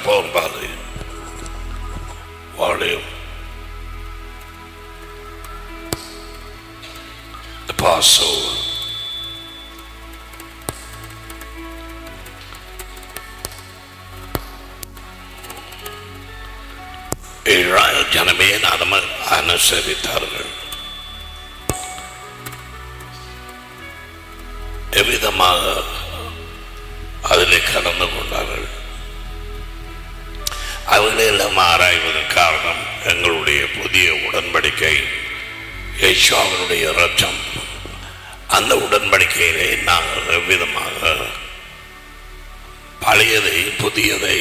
upon body. Volume. The Passover. Israel ஜனமே நாம அனுசரித்தார்கள் எவ்விதமாக அதிலே கலந்து கொண்டார்கள் அவர்களெல்லாம் ஆராய்வதன் காரணம் எங்களுடைய புதிய உடன்படிக்கை யேசுவாவினுடைய ரத்தம் அந்த உடன்படிக்கையிலே நாங்கள் எவ்விதமாக பழையதை புதியதை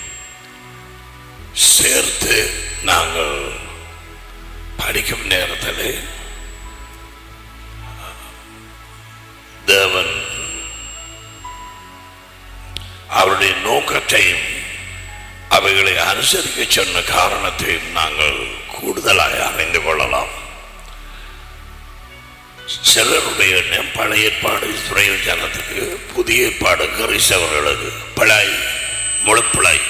சேர்த்து நாங்கள் படிக்கும் நேரத்தில் தேவன் அவருடைய நோக்கத்தையும் அவைகளை அனுசரிக்க சொன்ன காரணத்தையும் நாங்கள் கூடுதலாக அறிந்து கொள்ளலாம் சிலருடைய எண்ணம் பழைய ஏற்பாடு இஸ்ரேல் ஜனத்துக்கு புதிய ஏற்பாடு கிறிஸ்தவர்களுக்கு பிழை முழுப்பிழை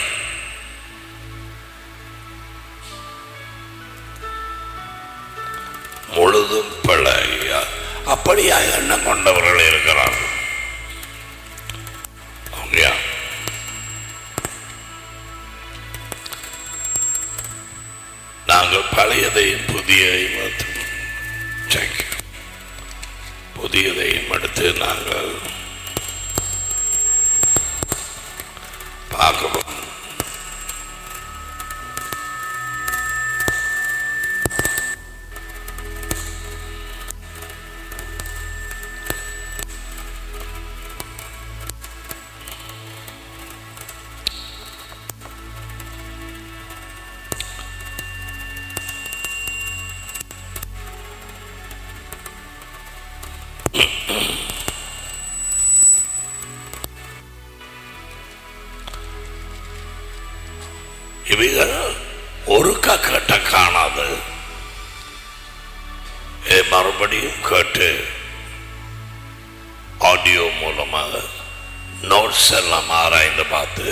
முழுதும் பிழை அப்படியா எண்ணம் கொண்டவர்கள் இருக்கிறார்கள் அப்படியா நாங்கள் பழையதையும் புதியதையும் Thank you. புதியதையும் எடுத்து நாங்கள் பார்க்கிறோம் இவைகள் ஒருக்கா கேட்ட காணாது இதை மறுபடியும் கேட்டு ஆடியோ மூலமாக நோட்ஸ் எல்லாம் ஆராய்ந்து பார்த்து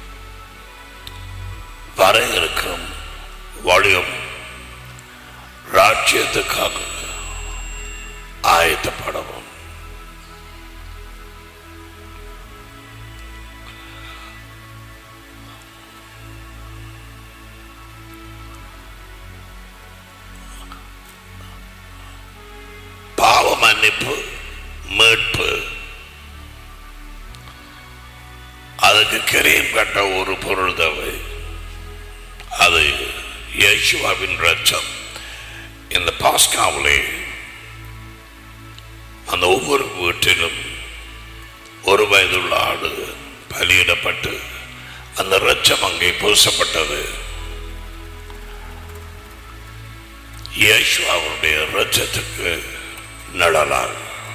வர இருக்கும் வால்யூம் ராஜ்யத்துக்காக ஆயத்தப்படவும் பாவ மன்னிப்பு மீட்பு அதுக்கு கிரயம் கட்ட ஒரு பொருள் தேவை அது இயேசுவாவின் ரச்சம் இந்த பாஸ்காவிலே அந்த ஒவ்வொரு வீட்டிலும் ஒரு வயதுள்ள ஆடு பலியிடப்பட்டு அந்த ரச்சம் அங்கே பூசப்பட்டது இயேசு அவருடைய ரச்சத்துக்கு நிழலாக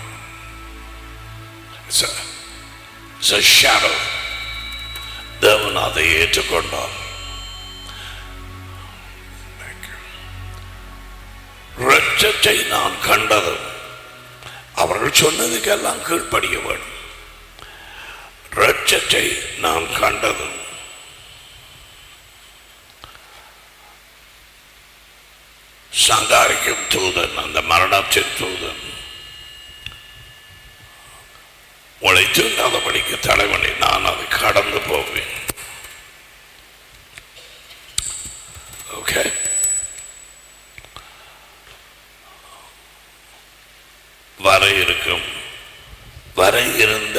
It's a- it's a shadow. தேவன் அதை ஏற்றுக்கொண்டார் ரட்சத்தை நான் கண்டதும் அவர்கள் சொன்னதுக்கெல்லாம் கீழ்ப்படிய வேண்டும் ரட்சத்தை நான் கண்டதும் சங்காரிக்கும் தூதன் அந்த மரணத்தின் தூதன் உங்களை தூண்டாதபடிக்கு தலைவனை நான் அதை கடந்து போவேன் ஓகே வர இருக்கும் வர இருந்த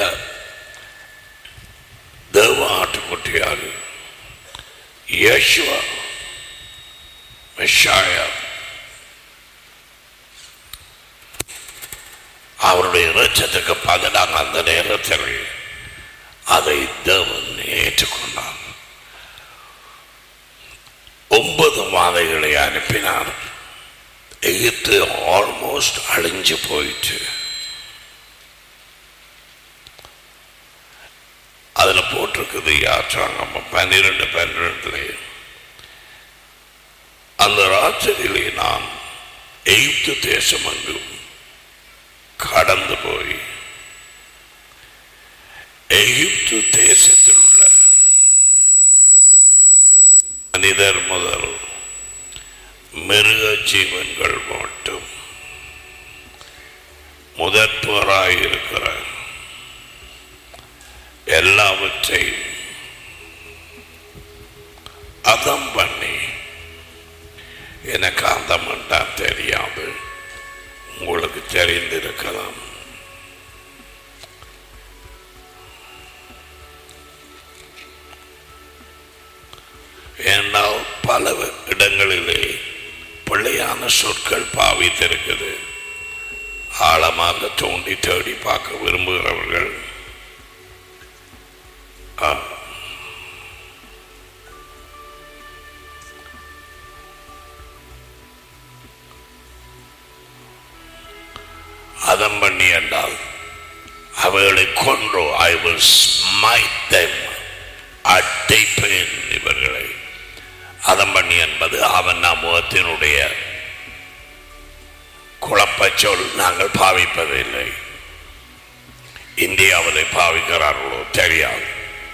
தேவ ஆட்டுக்குட்டியாக இயேசுவா மெஷாயா அவருடைய இறைச்சத்துக்கு பதிலாக அந்த நேரத்தில் அதை தேவன் ஏற்றுக்கொண்டார் ஒன்பது மாதைகளை அனுப்பினார் எகிப்து ஆல்மோஸ்ட் அழிஞ்சு போயிட்டு அதுல போட்டிருக்குது யாற்றாங்க பன்னிரெண்டு பன்னிரெண்டுல அந்த ராத்திரியிலே நான் எகிப்து தேசம் அங்கும் கடந்து போய் எகிப்து தேசத்தில் உள்ள மனிதர் முதல் மிருக ஜீவன்கள் மட்டும் முதற்போராயிருக்கிற எல்லாவற்றையும் அதம் பண்ணி எனக்கு அந்த மண்டா தெரியாது உங்களுக்கு தெரிந்திருக்கலாம் ஏனால் பல இடங்களிலே பிள்ளையான சொற்கள் பாவித்திருக்குது ஆழமாக தோண்டி தேடி பார்க்க விரும்புகிறவர்கள் ஆ, அதம் பண்ணி என்றால் அவர்களை கொன்று ஐ will smite them அடைப்பேன் இவர்களை அதம் பண்ணி என்பது அவன் முகத்தினுடைய குழப்பச் சொல் நாங்கள் பாவிப்பதில்லை இந்தியாவிலே பாவிக்கிறார்களோ தெரியாது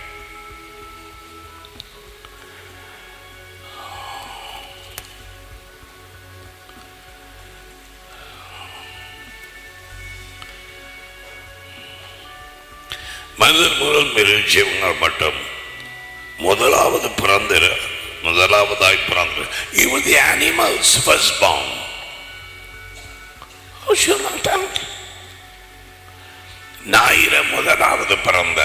மனிதர் முதல் மிருகஜீவங்கள் மட்டும் முதலாவது பிறந்திர முதலாவதாய் பிறந்து இவன் தி அனிமல்ஸ் ஃபர்ஸ்ட் பவுன் ஞாயிற முதலாவது பிறந்த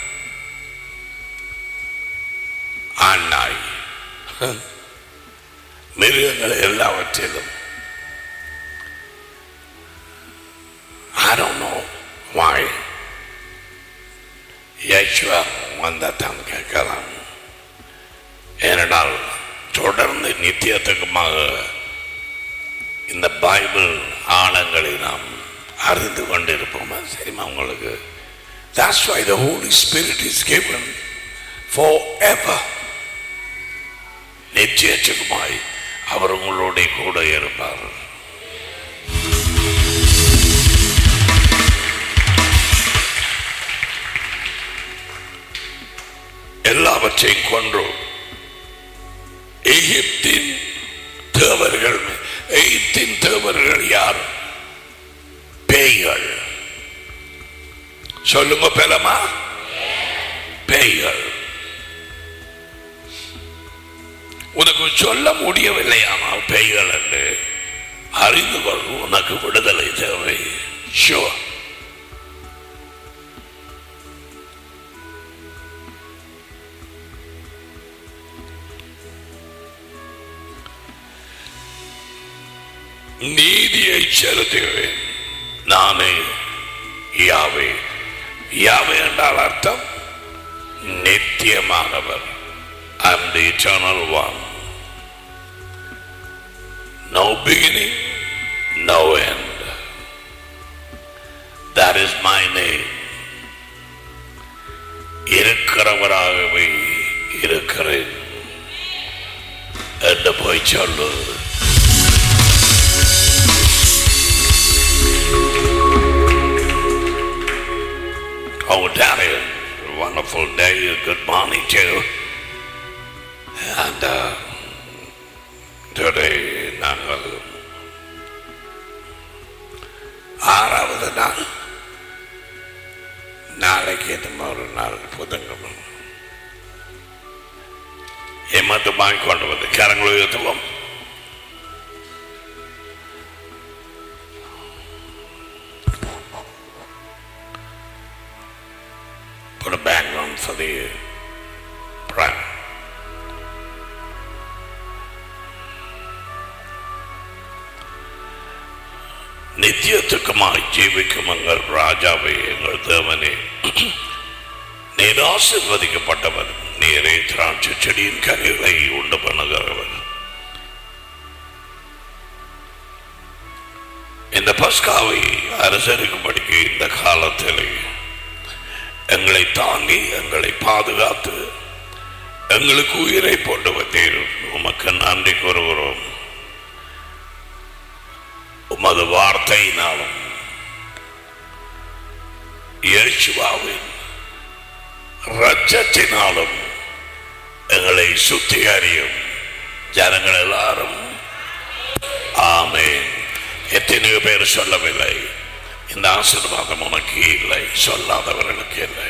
ஆண் நாய் மிருகங்கள் எல்லாவற்றிலும் I don't know why Yeshua வந்தான் கேட்கலாம் ஏனென்றால் தொடர்ந்து நித்தியத்துக்குமாக இந்த பைபிள் ஆழங்களை நாம் அறிந்து கொண்டிருப்போம் அது தெரியுமா உங்களுக்கு That's why the Holy Spirit is given forever. நிச்சயத்துக்குமாய் அவர் உங்களோட கூட இருப்பார் எல்லாவற்றையும் கொன்று எகிப்தின் தேவர்கள் எகிப்தின் தேவர்கள் யார் பேய்கள் சொல்லுங்க பெலமா பேய்கள் உனக்கு சொல்ல முடியவில்லையானால் பேய்கள் என்று அறிந்து கொள் உனக்கு விடுதலை தேவை ஷுவர் நீதியை செலுத்துகிறேன் நானே யாவே யாவே என்றால் அர்த்தம் நித்தியமானவர் I'm the eternal one. No beginning, no end. That is my name. இருக்கிறவராகவே இருக்கிறேன் என்று போய் சொல்லு Oh, Daddy, wonderful day. Good morning to you. And uh, today நாங்கள் ஆறாவது நாள் நாளைக்கு என்னமோ ஒரு நாள் புதன்கிழமை எம்மத்துமாய் கொண்டு வந்து கரங்களை உயர்த்துவோம் Put a background for the prayer. நித்தியத்துக்குமாய் ஜீவிக்கும் எங்கள் ராஜாவே எங்கள் தேவனே நீர் ஆசிர்வதிக்கப்பட்டவர் நீரே திராட்சை செடியின் கனிகளை உண்டு பண்ணுகிறவர் இந்த பஸ்காவை அரசரிக்கும்படிக்கு இந்த காலத்திலே எங்களை தாங்கி எங்களை பாதுகாத்து எங்களுக்கு உயிரை போட்டு வந்தீர் உமக்கு நன்றி கூறுகிறோம் உமது வார்த்தையினாலும் இயேசுவாவின் இரத்தத்தினாலும் எங்களை சுத்திகரியும் ஜனங்கள் எல்லாரும் ஆமென் எத்தனையோ பேர் சொல்லவில்லை இந்த ஆசீர்வாதம் உனக்கு இல்லை சொல்லாதவர்களுக்கு இல்லை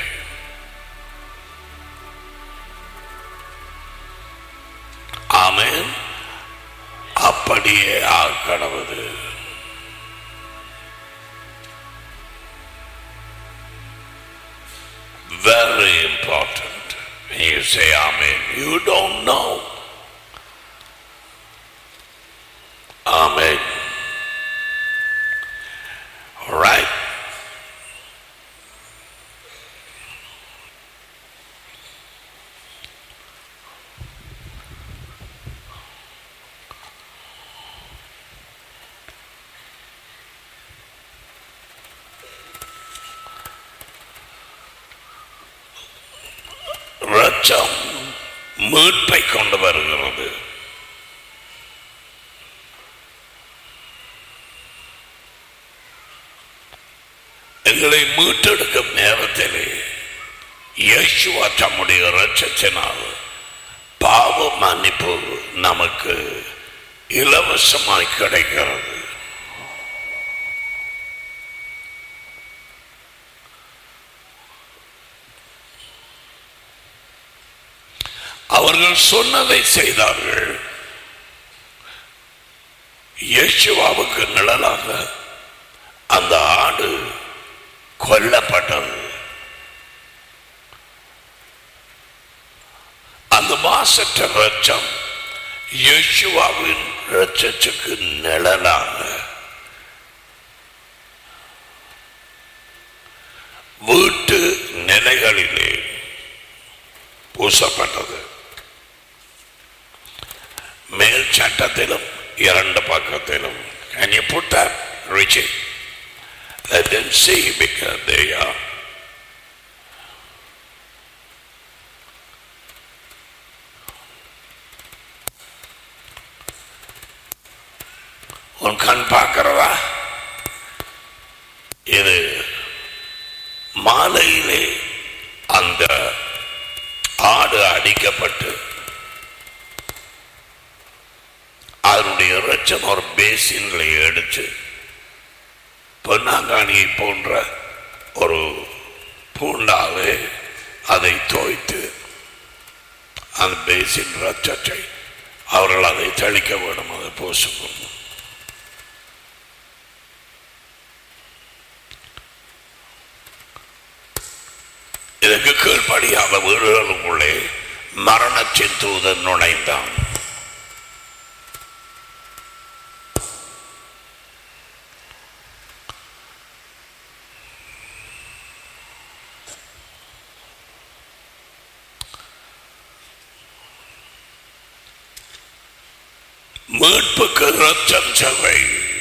ஆமென் அப்படியே ஆக்கடவுது very important when you say amen you don't know amen all right ரச்சம் மீட்பை கொண்டு வருகிறது எங்களை மீட்டெடுக்கும் நேரத்திலே இயேசுவா தம்முடைய ரட்சத்தினால் பாவ மன்னிப்பு நமக்கு இலவசமாய் கிடைக்கிறது அவர்கள் சொன்னதை செய்தார்கள் இயேசுவாவுக்கு நிழலாக அந்த ஆடு கொல்லப்பட்டது அந்த மாசற்ற ரச்சம் இயேசுவாவின் ரச்சத்துக்கு நிழலாக வீட்டு நிலைகளிலே பூசப்பட்டது மேல் சட்டத்திலும் இரண்டு பக்கத்திலும் Can you put that, Richie? Let them see because they are. உன் கண் பார்க்கிறதா இது மாலையிலே அந்த ஆடு அடிக்கப்பட்டு அதனுடைய ரச்சம் ஒரு பேசின்ல எடுத்து பொன்னாங்காணியை போன்ற ஒரு பூண்டாலே அதை தோய்த்து அந்த பேசின் ரச்சத்தை அவர்கள் அதை தெளிக்க வேண்டும் அதை பூசும் இதற்கு கீழ்ப்படியாத வீடுகளுக்குள்ளே மரணத்தின் தூதன் நுழைந்தான் மீட்புக்கு ரத்தம் சபை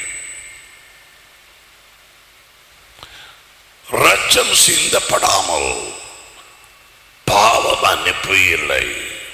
ரத்தம் சிந்தப்படாமல் பாவ மன்னிப்பு இல்லை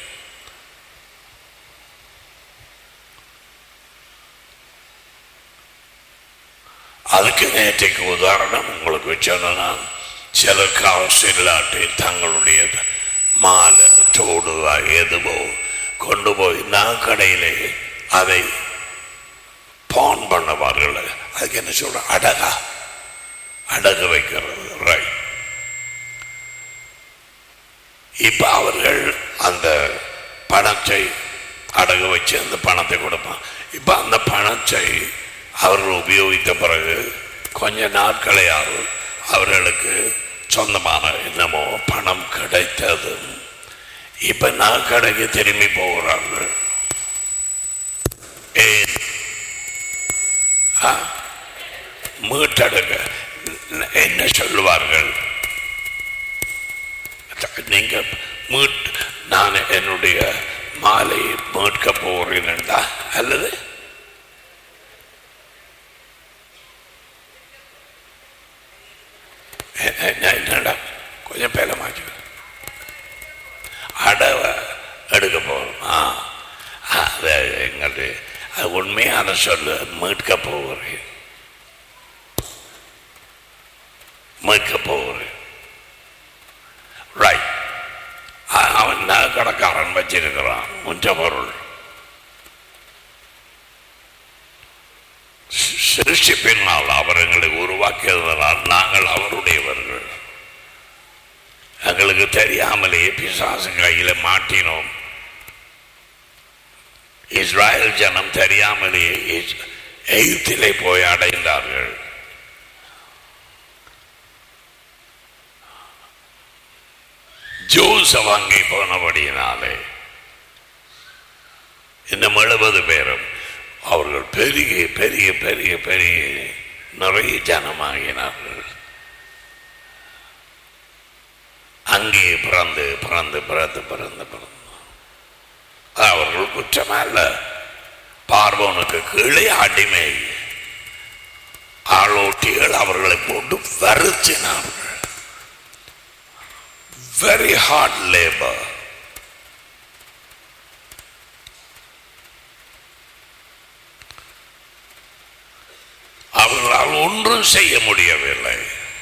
அதுக்கு நேற்றைக்கு உதாரணம் உங்களுக்கு சொன்னா சிலருக்கு அவசியம் இல்லாட்டி தங்களுடைய மாலை தோடு எதுவோ கொண்டு போய் நான் கடையிலே அதை பான் பண்ணவார்கள் அதுக்கு என்ன சொல்ற அடகா அடகு வைக்கிறது ரைட் இப்ப அவர்கள் அந்த பணத்தை அடகு வச்சு அந்த பணத்தை கொடுப்பான் இப்ப அந்த பணத்தை அவர்கள் உபயோகித்த பிறகு கொஞ்ச நாட்களையாவது அவர்களுக்கு சொந்தமான என்னமோ பணம் கிடைத்தது இப்ப நான் கடைக்கு திரும்பி போகிறார்கள் ஏன் ஆ? மீட்டெடுக்க என்ன சொல்லுவார்கள் நீங்க மீட் நான் என்னுடைய மாலையை மீட்க போகிறேன்டா அல்லது என்ன- என்ன- என்னடா கொஞ்சம் பேலமாச்சு அடவை எடுக்க போகிறோம் ஆ அது எங்களுடைய அது உண்மையான சொல்லு மீட்க போகிறேன் மீட்க போகிறேன் ரைட் அவன் நகை கடைக்காரன் வச்சிருக்கிறான் முஞ்ச பொருள் சிருஷ்டிப்பினால் அவர் எங்களை உருவாக்கியதனால் நாங்கள் அவருடையவர்கள் எங்களுக்கு தெரியாமலேயே பிசாசு கையில மாட்டினோம் இஸ்ராயல் ஜனம் தெரியாமலேயே இஸ்- எகிப்திலே போய் அடைந்தார்கள் ஜோசப் அங்கே போனபடியினாலே இன்னும் எழுபது பேரும் அவர்கள் பெரிய பெரிய பெரிய பெரிய நிறைய ஜனமாகினார்கள் அங்கே பிறந்து பிறந்து பிறந்து பிறந்து பிறந்து அவர்கள் குற்றமல்ல பார்வோனுக்கு கீழே அடிமை ஆளோட்டிகள் அவர்களை போட்டு வருத்தினார்கள் வெரி ஹார்ட் லேபர் அவர்களால் ஒன்றும் செய்ய முடியவில்லை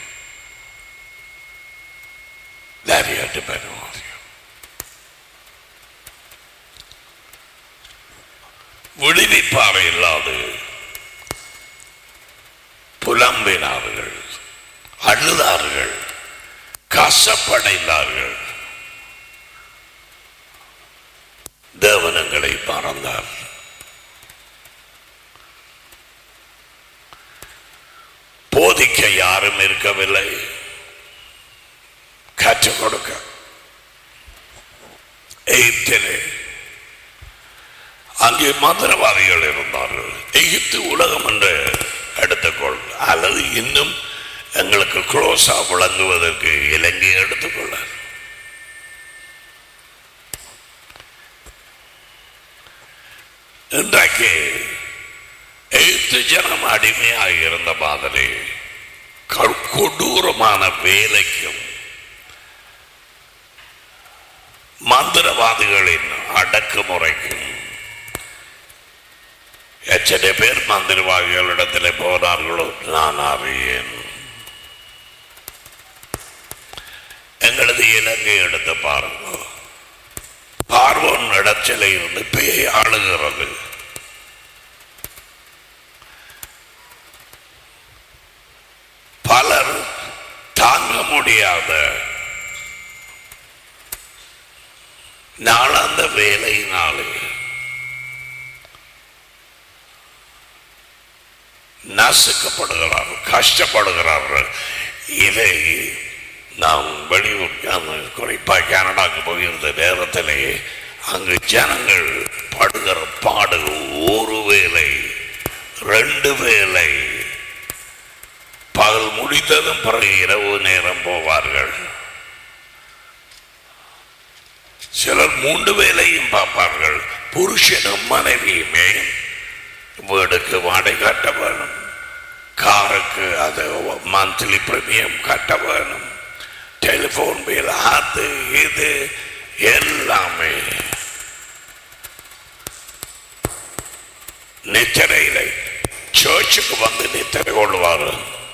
தாரியாட்டு பெருமாள் விடுவிப்பாறை இல்லாது புலம்பினார்கள் அழுதார்கள் கசப்படைந்தார்கள் தேவனங்களை மறந்தார் போதிக்க யாரும் இருக்கவில்லை கற்றுக் கொடுக்க எகிப்திலே அங்கே மந்திரவாதிகள் இருந்தார்கள் எகிப்து உலகம் என்று எடுத்துக்கொள் அல்லது இன்னும் எங்களுக்கு க்ளோஸா விளங்குவதற்கு இலங்கை எடுத்துக்கொள்ள இன்றைக்கு எகிப்து ஜனம் அடிமையாக இருந்த மாதிரி க- கொடூரமான வேலைக்கும் மந்திரவாதிகளின் அடக்குமுறைக்கும் எத்தனை பேர் மந்திரவாதிகளிடத்தில் போனார்களோ நான் அறியேன் எங்களது இலங்கை எடுத்து பாருங்க பார்வோன் இடத்தில இருந்து பேய் ஆளுகிறது பலர் தாங்க முடியாத நாளாந்த வேலையினாலே நசுக்கப்படுகிறார்கள் கஷ்டப்படுகிறார்கள் இதை நாம் வெளியூர் அந்த குறிப்பாக கனடாக்கு போயிருந்த நேரத்திலே அங்கு ஜனங்கள் படுகிற பாடு ஒரு வேலை ரெண்டு வேலை பகல் முடித்ததும் பிறகு இரவு நேரம் போவார்கள் சிலர் மூன்று வேலையும் பார்ப்பார்கள் புருஷனும் மனைவியுமே வீடுக்கு வாடகை கட்ட வேணும் காருக்கு அது மந்த்லி பிரீமியம் கட்ட வேணும் டெலிஃபோன் பில் அது இது எல்லாமே நித்திரையில சர்ச்சுக்கு வந்து நித்திரை கொள்வார்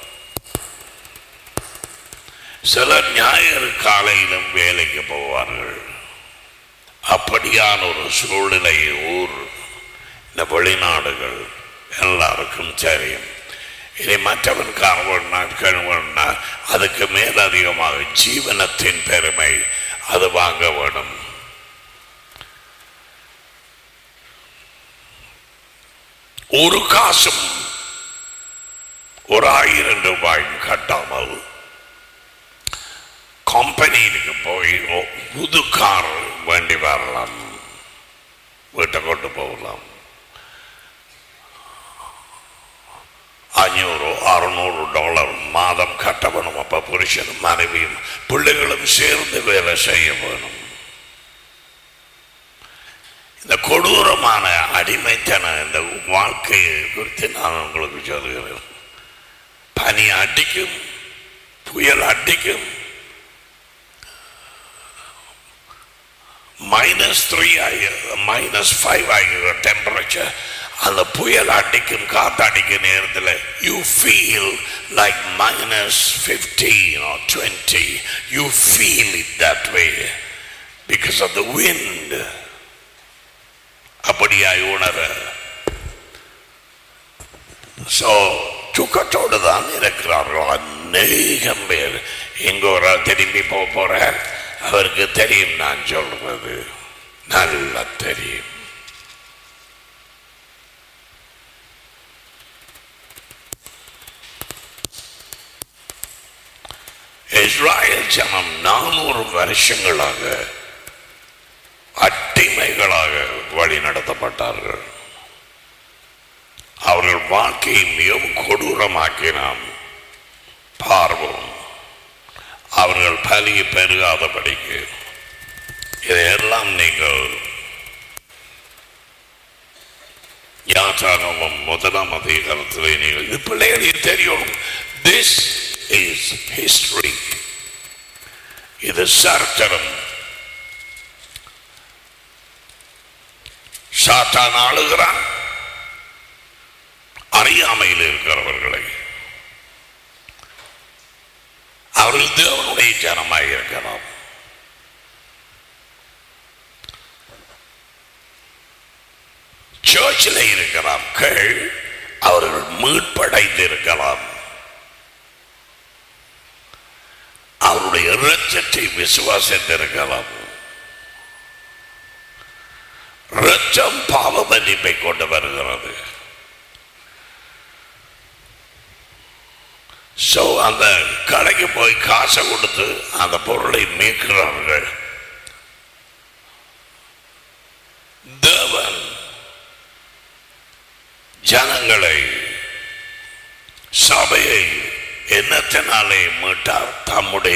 சிலர் ஞாயிறு காலையிலும் வேலைக்கு போவார்கள் அப்படியான ஒரு சூழ்நிலை ஊர் இந்த வெளிநாடுகள் எல்லாருக்கும் தெரியும் இதை மற்றவன் காரணம்னா கழுவனா அதுக்கு மேலதிகமாக ஜீவனத்தின் பெருமை அது வாங்க வேணும் ஒரு காசும் ஒரு ஆயிரம் ரூபாயும் கட்டாமல் கம்பெனிக்கு போய் ஓ- புது கார் வேண்டி வரலாம் வீட்டை கொண்டு போகலாம் அஞ்சூறு அறுநூறு டாலர் மாதம் கட்ட வேணும் அப்ப புருஷனும் மனைவியும் பிள்ளைகளும் சேர்ந்து வேலை செய்ய வேணும் இந்த கொடூரமான அடிமைத்தன இந்த வாழ்க்கையை குறித்து நான் உங்களுக்கு சொல்கிறேன் பனி அடிக்கும் புயல் அடிக்கும் மைனஸ் த்ரீ ஆகி மைனஸ் ஃபைவ் ஆகிற டெம்பரேச்சர் அந்த புயல் அடிக்கும் காத்தடிக்கும் நேரத்தில் you feel like minus fifteen or twenty you feel it that way because of the wind அப்படியாய் உணர ஸோ துக்கத்தோடு தான் இருக்கிறார்கள் அநேகம் பேர் எங்க ஒரு ஆள் திரும்பி போக போறார் அவருக்கு தெரியும் நான் சொல்றது நல்லா தெரியும் இஸ்ராயல் ஜனம் நானூறு வருஷங்களாக அடிமைகளாக வழி நடத்தப்பட்டார்கள் அவர்கள் வாழ்க்கையை மிகவும் கொடூரமாக்கினான் பார்வோம் அவர்கள் பலிய பெருகாதபடிக்கு இதையெல்லாம் நீங்கள் யாத்திராகமம் முதலாம் அதிகாரத்திலே நீங்கள் இது பிள்ளைகளுக்கு தெரியும் திஸ் இஸ் ஹிஸ்டரி இது சரித்திரம் சாத்தான் ஆளுகிறான் அறியாமையில் இருக்கிறவர்களை அவர்கள் தேவனுடைய ஜனமாக இருக்கலாம் சர்ச்சில் இருக்கலாம் கீழ் அவர்கள் மீட்படைந்து இருக்கலாம் அவருடைய இரட்சத்தை விசுவாசித்திருக்கலாம் இரட்சம் பாவ மன்னிப்பை கொண்டு வருகிறது ஸோ அந்த கடைக்கு போய் காசை கொடுத்து அந்த பொருளை மீட்கிறார்கள் தேவன் ஜனங்களை சபையை என்னத்தினாலே மீட்டார் தம்முடைய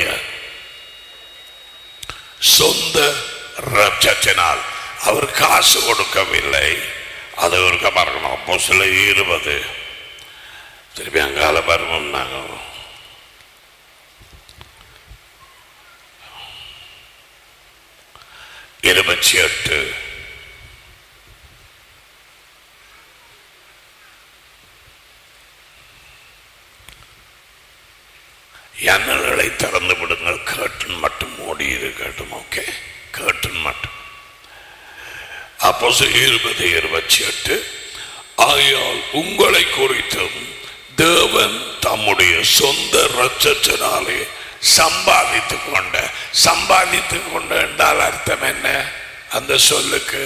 சொந்த ரட்சத்தினால் அவர் காசு கொடுக்கவில்லை அது ஒரு பார்க்கணும் அப்போ சில இருபது திருப்பி அங்கால பருவம் நாங்கள் இருபத்தி எட்டு ஜன்னல்களை திறந்து விடுங்கள் கேட்டன் மட்டும் மூடி இருக்கட்டும் ஓகே கேட்டன் மட்டும் அப்போ இருபது இருபத்தி எட்டு ஆகையால் உங்களை குறித்தும் தேவன் தம்முடைய சொந்த ரச்சத்தினாலே சம்பாதித்துக் கொண்ட சம்பாதித்துக் கொண்ட என்றால் அர்த்தம் என்ன அந்த சொல்லுக்கு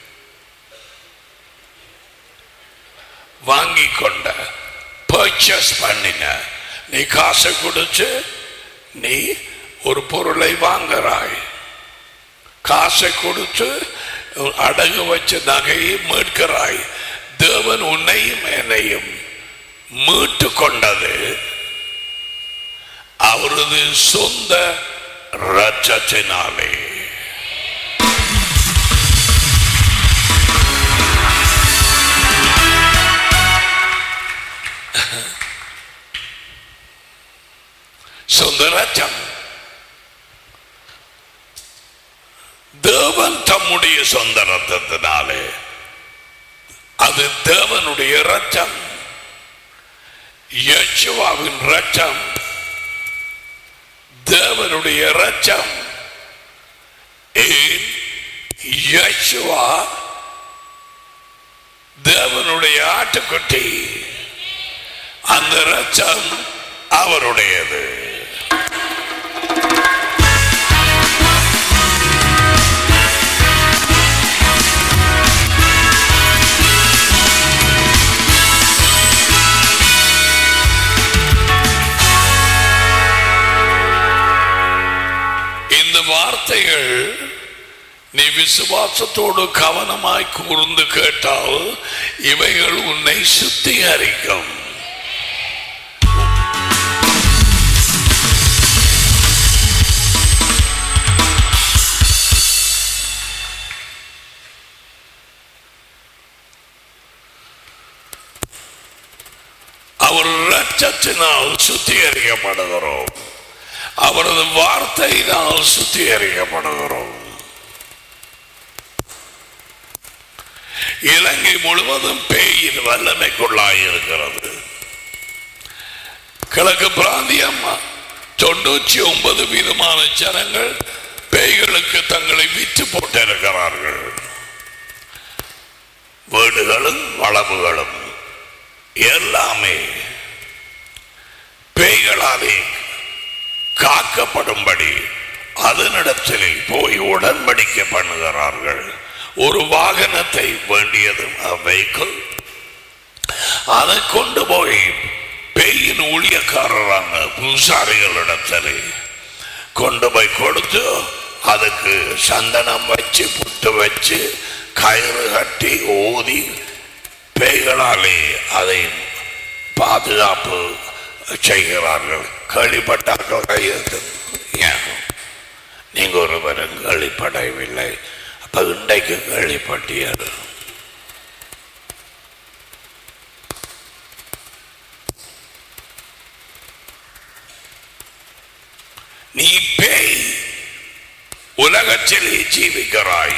வாங்கி கொண்ட பர்ச்சேஸ் பண்ணின நீ காசை கொடுத்து நீ ஒரு பொருளை வாங்குறாய் காசை கொடுத்து அடகு வச்ச நகையை மீட்கிறாய் தேவன் உன்னையும் என்னையும் மீட்டு கொண்டது அவரது சொந்த ரச்சத்தினாலே சொந்த ரச்சம் தேவன் தம்முடைய சொந்த ரத்தத்தினாலே அது தேவனுடைய ரச்சம் யேசுவாவின் ரச்சம் தேவனுடைய ரச்சம் ஏன் யேசுவா தேவனுடைய ஆட்டுக்குட்டி அந்த ரச்சம் அவருடையது இந்த வார்த்தைகள் நீ விசுவாசத்தோடு கவனமாய் கூர்ந்து கேட்டால் இவைகள் உன்னை சுத்திகரிக்கும் அவர் ரத்தத்தினால் சுத்திகரிக்கப்படுகிறோம் அவரது வார்த்தையினால் சுத்திகரிக்கப்படுகிறோம் இலங்கை முழுவதும் பேயின் வல்லமைக்குள்ளாயிருக்கிறது கிழக்கு பிராந்தியம் தொண்ணூற்றி ஒன்பது வீதமான ஜனங்கள் பேய்களுக்கு தங்களை விற்று போட்டிருக்கிறார்கள் வீடுகளும் வளவுகளும் எல்லாமே பேய்களாலே காக்கப்படும்படி அதனிடத்தில் போய் உடன்படிக்கை பண்ணுகிறார்கள் ஒரு வாகனத்தை வேண்டியதும் வெஹிக்கிள் அதை கொண்டு போய் பேயின் ஊழியக்காரரான பூசாரிகளிடத்தில் கொண்டு போய் கொடுத்து அதுக்கு சந்தனம் வச்சு புட்டு வச்சு கயிறு கட்டி ஊதி பேய்களாலே அதை பாதுகாப்பு செய்கிறார்கள் கேள்விப்பட்டார்கள் கையெழுத்து ஏன் நீங்க ஒருவரும் கேள்விப்படவில்லை அப்ப இன்றைக்கு கேள்விப்பட்டீர்கள் நீ பேய் உலகத்திலே ஜீவிக்கிறாய்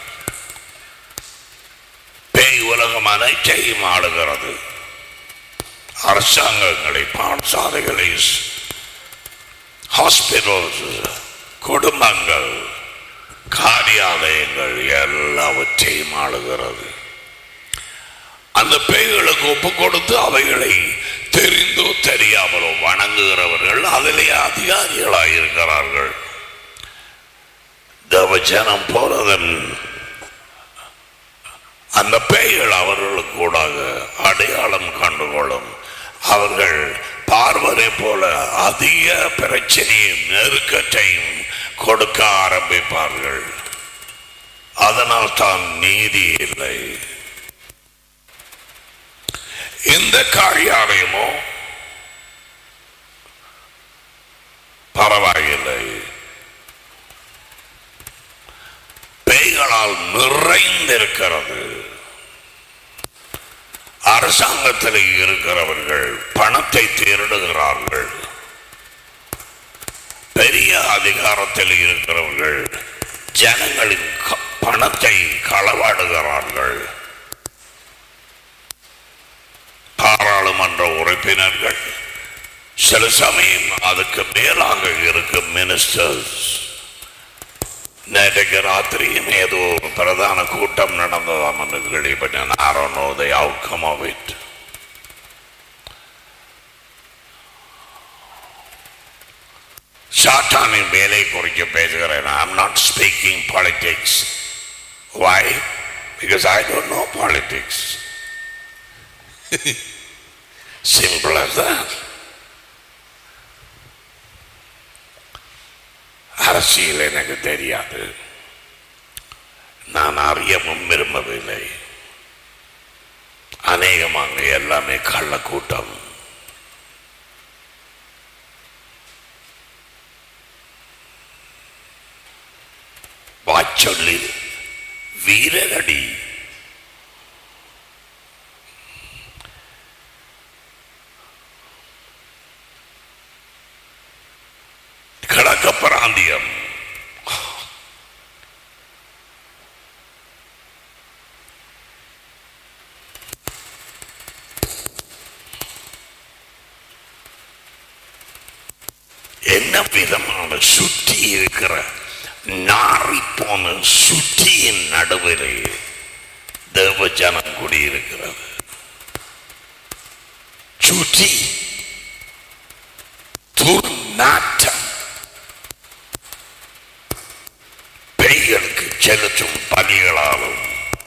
பேய் உலகம் அனைத்தையும் ஆளுகிறது அரசாங்கங்களை பாடசாலைகளை ஹாஸ்பிட்டல்ஸ் குடும்பங்கள் காரியாலயங்கள் எல்லாவற்றையும் ஆளுகிறது அந்த பேய்களுக்கு ஒப்பு கொடுத்து அவைகளை தெரிந்தோ தெரியாமலோ வணங்குகிறவர்கள் அதிலே அதிகாரிகளாக இருக்கிறார்கள் தேவஜனம் போனதன் அந்த பேய்கள் அவர்களுக்கு கூடாக அடையாளம் கண்டுகொள்ளும் அவர்கள் பார்வரை போல அதிக பிரச்சனையும் நெருக்கத்தையும் கொடுக்க ஆரம்பிப்பார்கள் அதனால் தான் நீதி இல்லை இந்த காரியாலயமோ பரவாயில்லை பேய்களால் நிறைந்திருக்கிறது அரசாங்கத்தில் இருக்கிறவர்கள் பணத்தை திருடுகிறார்கள் பெரிய அதிகாரத்தில் இருக்கிறவர்கள் ஜனங்களின் க- பணத்தை களவாடுகிறார்கள் பாராளுமன்ற உறுப்பினர்கள் சில சமயம் அதுக்கு மேலாக இருக்கும் மினிஸ்டர்ஸ் நேற்றைக்கு ராத்திரியும் ஏதோ ஒரு பிரதான கூட்டம் நடந்ததாம் என்று கேள்விப்பட்டேன் I don't know the outcome of it. சாத்தானின் வேலை குறித்து பேசுகிறேன் I am not speaking politics Why? Because I don't know politics. Simple as that. அரசியல் எனக்கு தெரியாது நான் அறியவும் விரும்பவில்லை அநேகமாக எல்லாமே கள்ளக்கூட்டம் வாச்சொல்லி வீரரடி கிழக்க பிராந்தியம் என்ன விதமான சுற்றி இருக்கிற நாரி போன சுற்றியின் நடுவிலே தேவஜனம் குடியிருக்கிறது சுற்றி துர்நாற்றம் பேய்களுக்கு செலுத்தும் பலிகளாலும்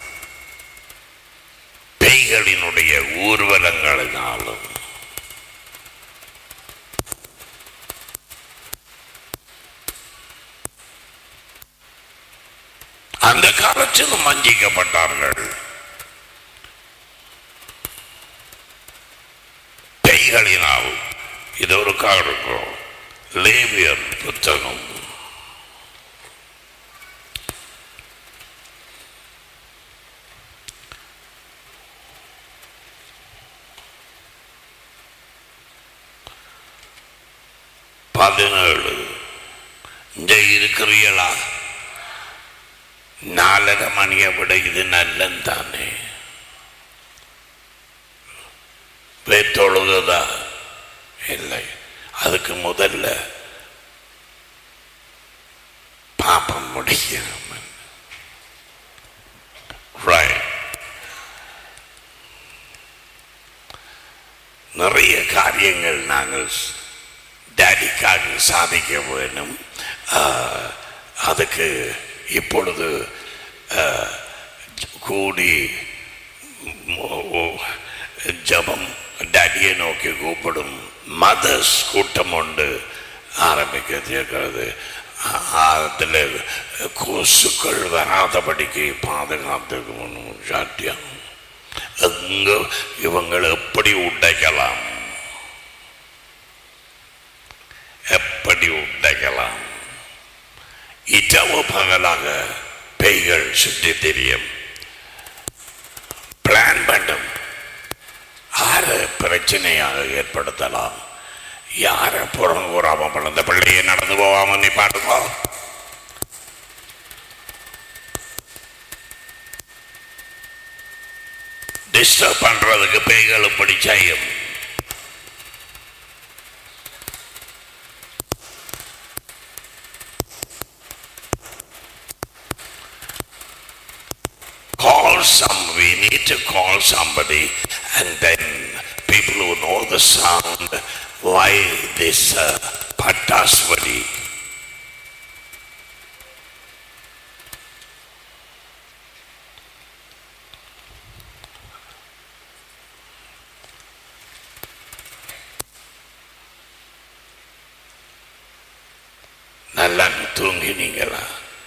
பேய்களினுடைய ஊர்வலங்களினாலும் அந்த காலத்திலும் வஞ்சிக்கப்பட்டார்கள் பேய்களினால் இது ஒரு இருக்கும் லேவியர் புத்தகம் பதினேழு இந்த இருக்கிறீங்களா நாலரை மணியை விட இது நல்லன் தானே போய் தொழுகுதா இல்லை அதுக்கு முதல்ல பாப்பம் முடியும் Right. நிறைய காரியங்கள் நாங்கள் டேடிக்காக சாதிக்க வேண்டும் ஆஹ், அதுக்கு இப்பொழுது ஆஹ், கூடி மோ- ஓ- ஜபம் டேடியை நோக்கி கூப்பிடும் மதர்ஸ் கூட்டம் உண்டு ஆரம்பிக்கிறது அதில் கொசுக்கள் வராதபடிக்கு பாதுகாத்துக்கணும் சாட்டியம் எங்க இவங்களை எப்படி உடைக்கலாம் எப்படி உடைக்கலாம் இரவு பகலாக பேய்கள் சுற்றி தெரியும் பிளான் பண்ணும் யாரை பிரச்சனையாக ஏற்படுத்தலாம் யாரை புறங்கூறாம பிறந்த பிள்ளையை நடந்து போகாம நீ பாட்டுக்கோ டிஸ்டர்ப் பண்றதுக்கு பேய்கள் இப்படி செய்யும் call some we need to call somebody and then people who know the sound why this uh, pataswadi நல்லா தூங்கினீங்களா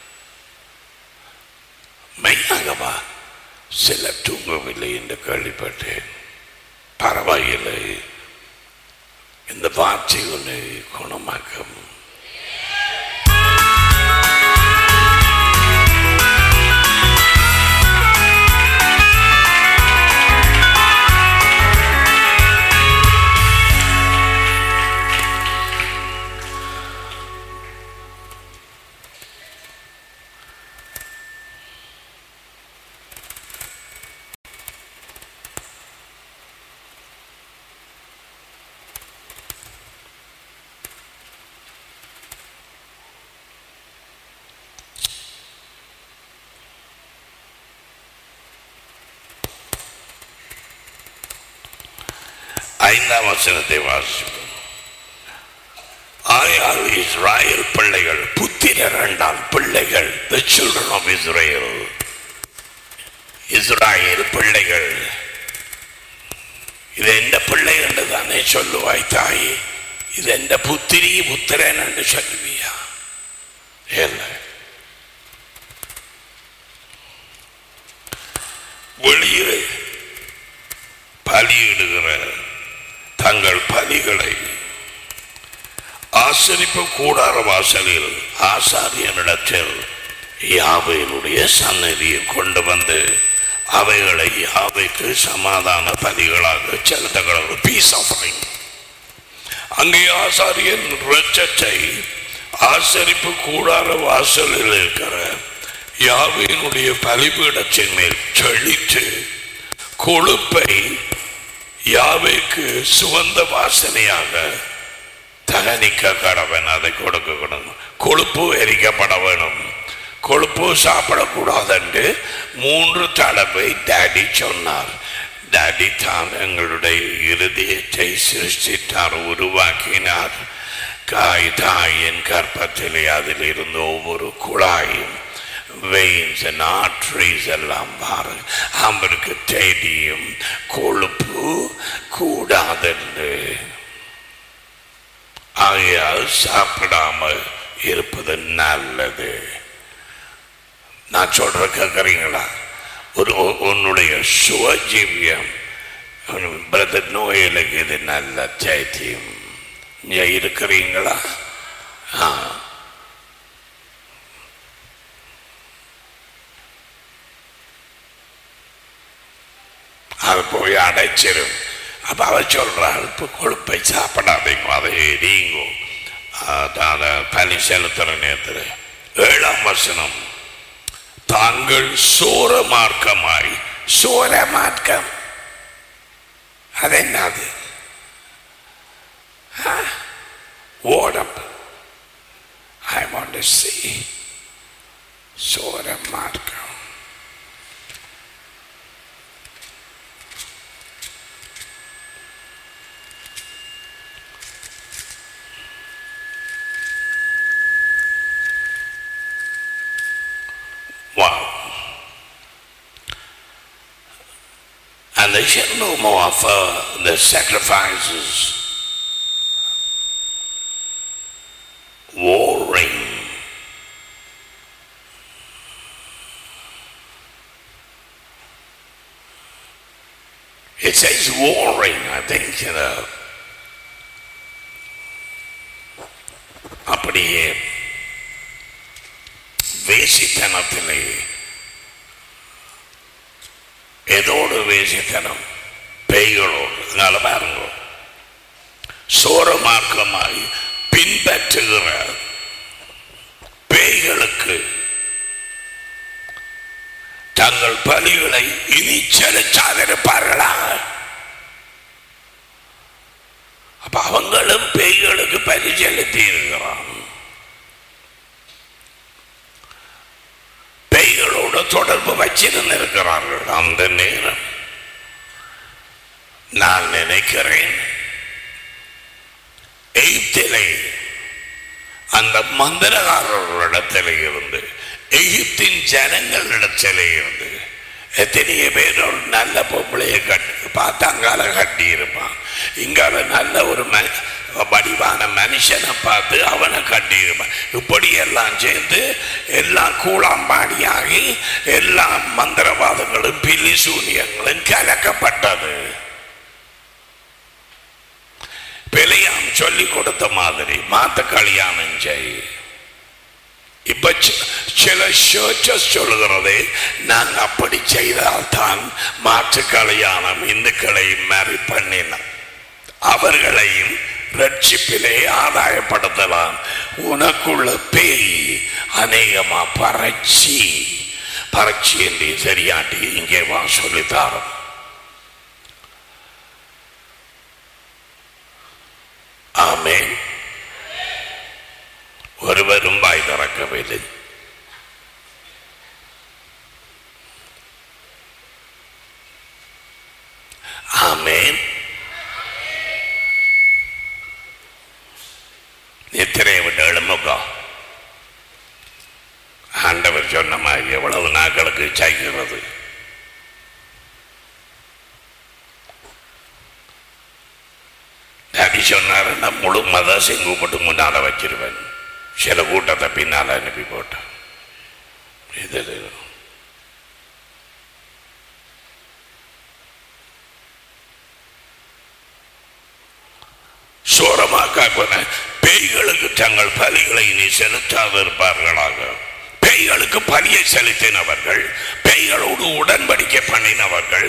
மெய்யாகவா சில தூங்கவில்லை என்று கேள்விப்பட்டேன் பரவாயில்லை இந்த வார்த்தை ஒன்று குணமாக்கும் ஐந்தாம் வசனத்தை வாசிப்போம் ஆயால் இஸ்ராயல் பிள்ளைகள் புத்திரர் என்றால் பிள்ளைகள் the children of Israel Israel பிள்ளைகள் இது எந்த பிள்ளை என்று தானே சொல்லுவாய் தாய் இது எந்த புத்திரி புத்திரன் என்று சொல்லுவியா இல்லை வெளியே பலியிடுகிற தங்கள் பலிகளை ஆசரிப்பு கூடார வாசலில் ஆசாரியனிடத்தில் யாவையினுடைய சன்னதியில் கொண்டு வந்து அவைகளை யாவைக்கு சமாதான பலிகளாக செலுத்துகிறது பீஸ் ஆஃபரிங் அங்கே ஆசாரியன் இரட்சத்தை ஆசரிப்பு கூடார வாசலில் இருக்கிற யாவையினுடைய பலிபீடத்தின் மேல் செழித்து கொழுப்பை யாவைக்கு சுகந்த வாசனையாக தகனிக்க கடவன் அதை கொடுக்க கொடுக்கணும் கொழுப்பு எரிக்கப்பட வேணும் கொழுப்பு சாப்பிடக்கூடாது என்று மூன்று தடவை டாடி சொன்னார் டாடி தான் எங்களுடைய இருதயத்தை சிருஷ்டித்தார் உருவாக்கினார் காய் தாயின் கற்பத்திலே அதில் இருந்த ஒவ்வொரு குழாயும் வெயின்ஸ் ஆர்ட்ரிஸ் எல்லாம் பாரு அவருக்கு தெரியும் கொழுப்பு கூடாதென்று ஆகையால் சாப்பிடாமல் இருப்பது நல்லது நான் சொல்ற கேட்குறீங்களா ஒரு உ- உன்னுடைய சுவஜீவியம் பிரதர் நோயிலுக்கு இது நல்ல சைத்தியம் நீ இருக்கிறீங்களா ஆ அது போய் அடைச்சிரும் அப்ப அவ சொல்றாள் இப்போ கொழுப்பை சாப்பிடாதீங்க அதை எரியுங்கோ அதை பனி செலுத்துற நேரத்தில் ஏழாம் வசனம் தாங்கள் சோர மார்க்கமாய் சோர மார்க்கம் அது என்னது ஆ? ஓடம் ஐ வாண்ட் டு see சோர மார்க்கம் And they shall no more offer the sacrifices. Warring. It says warring, I think, you know. அப்படியே வேசித்தனத்திலே ஏதோடு வேசித்தனம் பேய்களோடு அதனால பாருங்க சோர மார்க்கமாய் பின்பற்றுகிற பேய்களுக்கு தங்கள் பலிகளை இனி செலுத்தாதிருப்பார்களாக அப்ப அவங்களும் பேய்களுக்கு பலி செலுத்தி இருக்கிறான் பேய்களோட தொடர்பு வச்சிருந்திருக்கிறார்கள் அந்த நேரம் நான் நினைக்கிறேன் எகிப்திலே அந்த மந்திரகாரர்களிடத்திலே இருந்து எகிப்தின் ஜனங்களிடத்திலே இருந்து எத்தனையோ பேர் ஒரு நல்ல பொம்பளையை கட்டி பார்த்தாங்கால கட்டி இருப்பான் இங்கால நல்ல ஒரு ம வடிவான மனுஷனை பார்த்து அவனை கட்டியிருப்பான் இப்படி எல்லாம் சேர்ந்து எல்லாம் கூழாம்பாடியாகி எல்லா மந்திரவாதங்களும் பில்லி சூனியங்களும் கலக்கப்பட்டது பிழையாம் சொல்லி கொடுத்த மாதிரி மாத்த கல்யாணம் செய் இப்ப சி- சில சர்ச்சஸ் சொல்லுகிறது நாங்க அப்படி செய்தால்தான் மாற்று கல்யாணம் இந்துக்களை மேரி பண்ணினோம் அவர்களையும் ரட்சிப்பிலே ஆதாயப்படுத்தலாம் உனக்குள்ள பேய் அநேகமா பறச்சி பறச்சி என்று சரியாட்டி இங்கே வா சொல்லித்தாரோம் ஆமென் ஒருவரும் வாய் திறக்கவில்லை ஆமென் நித்திரையை விட்டு எழுமுகா ஆண்டவர் சொன்ன மாதிரி எவ்வளவு நாட்களுக்கு சாய்கிறது டாடி சொன்னாரு நான் முழு மதசையும் கூப்பிட்டு முன்னால வச்சிருவேன் சில கூட்டத்தை பின்னால அனுப்பி போட்டேன் இது சோரமாக்கா போன பேய்களுக்கு தங்கள் பலிகளை நீ செலுத்தாது இருப்பார்களாக பேய்களுக்கு பலியை செலுத்தினவர்கள் பேய்களோடு உடன்படிக்கை பண்ணினவர்கள்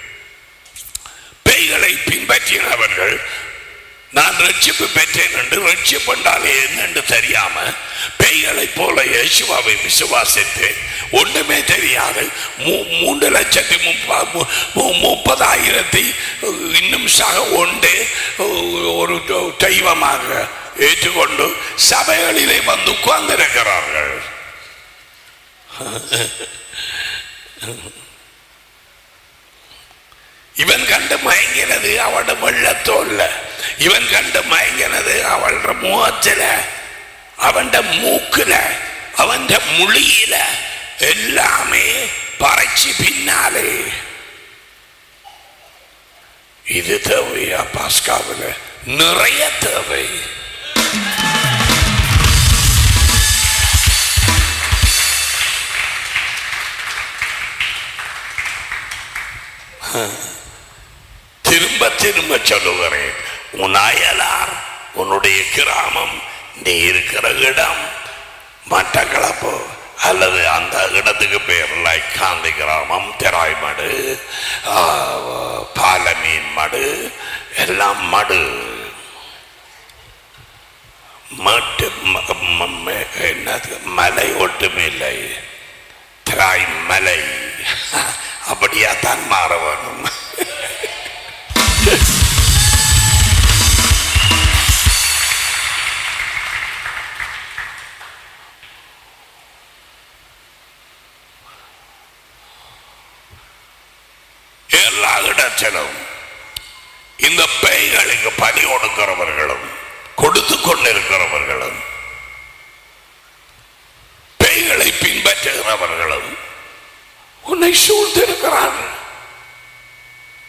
பேய்களை பின்பற்றினவர்கள் நான் ரட்சிப்பு பெற்றேன் என்று ரட்சிப்பு என்றாலே என்னென்று தெரியாம பேய்களைப் போல இயேசுவாவை விசுவாசித்து ஒன்றுமே தெரியாது மூ- மூன்று லட்சத்தி முப்ப- மு- மு- முப்பதாயிரத்தி இன்னும் சக ஒன்று ஒரு தெ- தெய்வமாக ஏற்றுக்கொண்டு சபைகளிலே வந்து உட்கார்ந்திருக்கிறார்கள் இவன் கண்டு மயங்கினது அவட வெள்ளத்தோல்ல இவன் கண்டு மயங்கினது அவளோட முகத்துல அவன் மூக்குல அவன் மொழியில எல்லாமே பறைச்சி பின்னாலே இது தேவையா பாஸ்காவில் நிறைய தேவை திரும்ப திரும்ப சொல்லுகிறேன் உன் அயலார் உன்னுடைய கிராமம் நீ இருக்கிற இடம் மட்டக்களப்பு அல்லது அந்த இடத்துக்கு பேர் லைக் காந்தி கிராமம் தெராய்மடு ஆ, பாலமீன் மடு எல்லாம் மடு மட்டு ம- ம- ம- என்னது மலை ஒட்டுமில்லை திராய் மலை அப்படியா தான் மாற வேணும் எல்லா இடத்திலும் இந்த பேய்களுக்கு பலி கொடுக்கிறவர்களும் கொடுத்து கொண்டிருக்கிறவர்களும் பேய்களை பின்பற்றுகிறவர்களும் உன்னை சூழ்ந்திருக்கிறார்கள்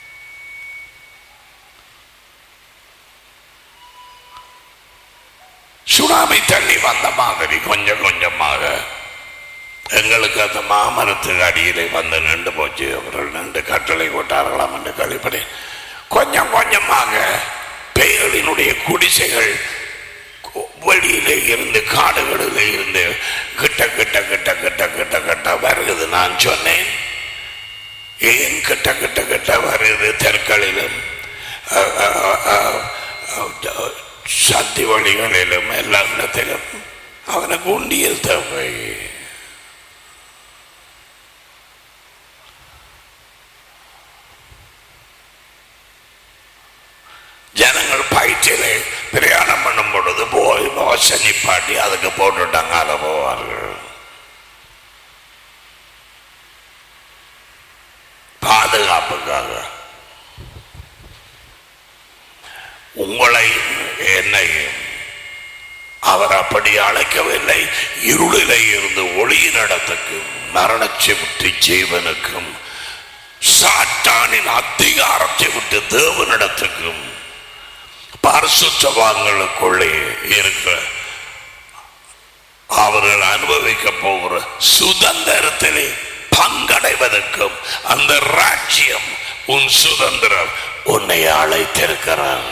சுனாமி தண்ணி வந்த மாதிரி கொஞ்சம் கொஞ்சமாக எங்களுக்கு அந்த மாமரத்துக்கு அடியிலே வந்து நின்று போச்சு அவர்கள் நின்று கட்டளை போட்டார்களாம் என்று கழிப்படை கொஞ்சம் கொஞ்சமாக பெயர்களினுடைய குடிசைகள் வெளியிலே இருந்து காடுகளில் இருந்து கிட்ட கிட்ட கிட்ட கிட்ட கிட்ட கிட்ட வருகிறது நான் சொன்னேன் ஏன் கிட்ட கிட்ட கிட்ட வருது தெற்களிலும் அஹ், அஹ், அஹ், அஹ், சந்தி வழிகளிலும் எல்லா இடத்திலும் அவனுக்கு உண்டியல் தேவை ஜனங்கள் பயிற்சியிலே பிரயாணம் பண்ணும் பொழுது போய் பஸ் நிப்பாட்டி அதுக்கு போட்டுட்டாங்க அதை போவார்கள் பாதுகாப்புக்காக உங்களை என்னை அவர் அப்படி அழைக்கவில்லை இருளிலே இருந்து ஒளியின் இடத்துக்கும் மரணத்தை விட்டு ஜீவனுக்கும் சாத்தானின் அதிகாரத்தை விட்டு தேவனிடத்துக்கும் பரிசுத்தவான்களுக்குள்ளே இருக்கிற அவர்கள் அனுபவிக்க போகிற சுதந்திரத்திலே பங்கடைவதற்கும் அந்த ராஜ்யம் உன் சுதந்திரம் உன்னை அழைத்திருக்கிறார்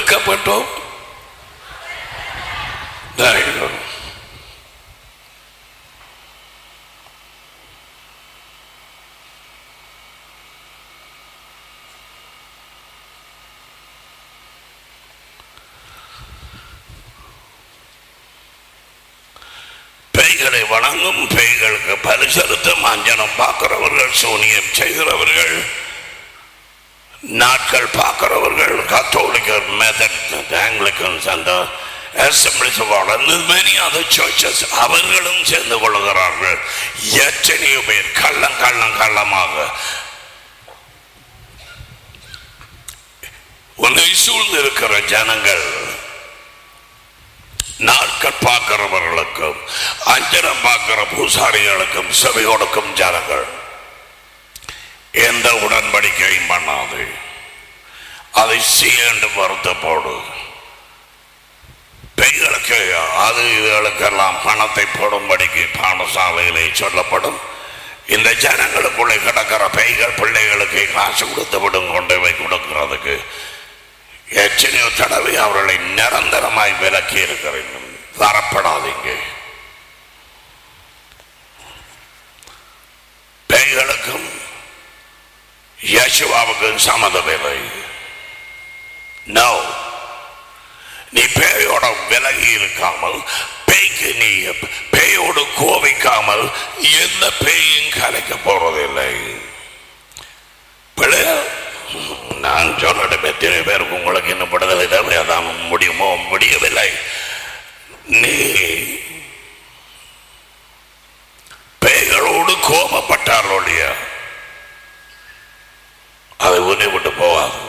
வெட்கப்பட்டோம் There you go. பேய்களை வணங்கும் பேய்களுக்கு பரிசருத்தம் அஞ்சனம் பார்க்கிறவர்கள் சூனியம் செய்கிறவர்கள் நாட்கள் பார்க்கிறவர்கள் கத்தோலிக்கர் மெதட் ஆங்கிலிக்கன்ஸ் அந்த Assemblies of God and many other churches அவர்களும் சேர்ந்து கொள்கிறார்கள் எத்தனையோ பேர் கள்ளம் கள்ளம் கள்ளமாக உன்னை சூழ்ந்திருக்கிற ஜனங்கள் நாட்கள் பார்க்கிறவர்களுக்கும் அஞ்சனம் பார்க்கிற பூசாரிகளுக்கும் செவி கொடுக்கும் ஜனங்கள் எந்த உடன்படிக்கையும் பண்ணாது அதை சீண்டு வருத்தப்போடு பெண்களுக்கு அது இதுகளுக்கெல்லாம் பணத்தை போடும்படிக்கு பாடசாலையிலே சொல்லப்படும் இந்த ஜனங்களுக்குள்ளே கிடக்கிற பெய்கள் பிள்ளைகளுக்கு காசு கொடுத்து விடும் கொண்டு போய் கொடுக்கிறதுக்கு எத்தனையோ தடவை அவர்களை நிரந்தரமாய் விலக்கி இருக்கிறேன் வரப்படாதீங்க பெய்களுக்கும் யேசுவாவுக்கும் சம்மதமில்லை நோ நீ பேயோட விலகி இருக்காமல் பேய்க்கு நீ பேயோடு கோபிக்காமல் எந்த பேயும் கலைக்க போறதில்லை பிள்ளை நான் சொல்லட்டும் எத்தனை பேருக்கு உங்களுக்கு இன்னும் விடுதலை தேவை அதான் முடியுமோ முடியவில்லை நீ பேய்களோடு கோபப்பட்டார்களுடைய அதை உன்னை விட்டு போவாது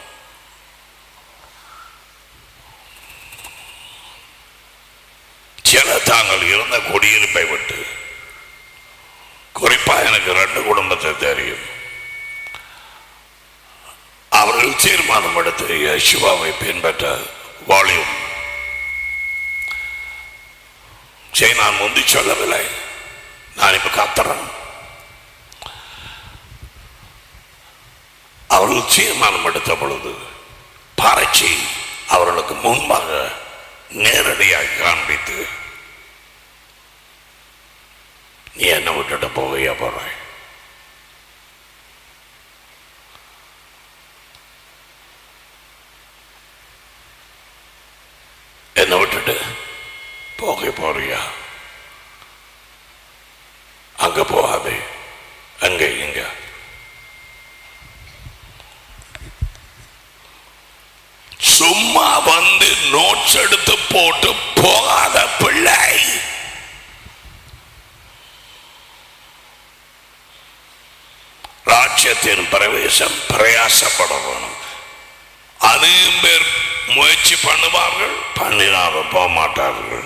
சில தாங்கள் இருந்த குடியிருப்பை விட்டு குறிப்பா எனக்கு ரெண்டு குடும்பத்தை தெரியும் அவர்கள் தீர்மானம் எடுத்து யசுவாவை பின்பற்ற வால்யூம் சரி நான் முந்தி சொல்லவில்லை நான் இப்ப கத்துறேன் அவர்கள் தீர்மானம் எடுத்த பொழுது பாரச்சி அவர்களுக்கு முன்பாக நேரடியாக காண்பித்து நீ என்ன விட்டுட்டு போகையா போறாய் என்ன விட்டுட்டு போக போறியா அங்க போகாதே அங்க இங்க சும்மா வந்து நோட்ஸ் எடுத்து போட்டு போகாத பிள்ளை ராஜ்யத்தின் பிரவேசம் பிரயாசப்படணும் அதையும் பேர் முயற்சி பண்ணுவார்கள் பண்ணினாலும் போக மாட்டார்கள்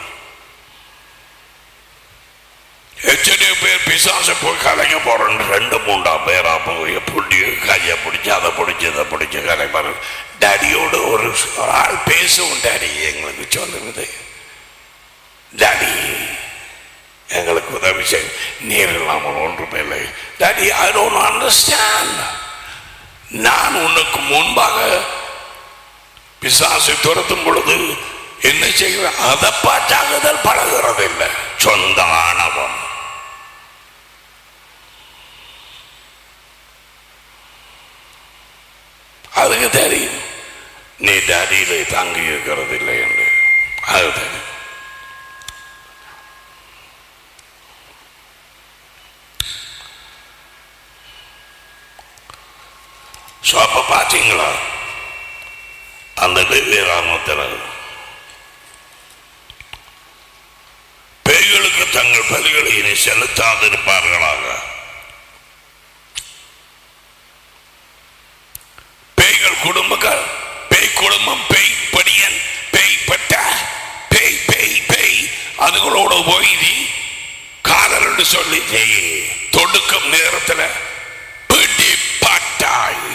எத்தனையோ பேர் பிசாச போய் கலைக்க போறோம் ரெண்டு மூண்டா பேரா போய் புடி கையை பிடிச்சி அதை பிடிச்சி இதை பிடிச்சி கலைப்பாரு டாடியோடு ஒரு ஆள் பேசும் டாடி எங்களுக்கு சொல்லுவது டாடி எங்களுக்கு உதவி செய் நீர் இல்லாமல் ஒன்றுமே இல்லை டாடி ஐ டோன்ட் அண்டர்ஸ்டாண்ட் நான் உனக்கு முன்பாக பிசாசை துரத்தும் பொழுது என்ன செய்கிறேன் அதை பார்த்தாகுதல் பழகிறது இல்லை சொந்த ஆணவம் அதுக்கு தெரியும் நீ டேடியிலே தங்கி இருக்கிறது இல்லை என்று அது தெரியும் ஸோ அப்போ பார்த்தீங்களா அந்த வேறாமத்தில் பேய்களுக்கு தங்கள் பலிகளை இனி செலுத்தாதிருப்பார்களாக பேய்கள் குடும்பங்கள் பேய் குடும்பம் பேய் படியன் பேய் பட்ட பேய் பேய் பேய் அதுகளோட போய் நீ காதல் சொல்லி நீ தொடுக்கும் நேரத்தில் பிடிப்பட்டாய்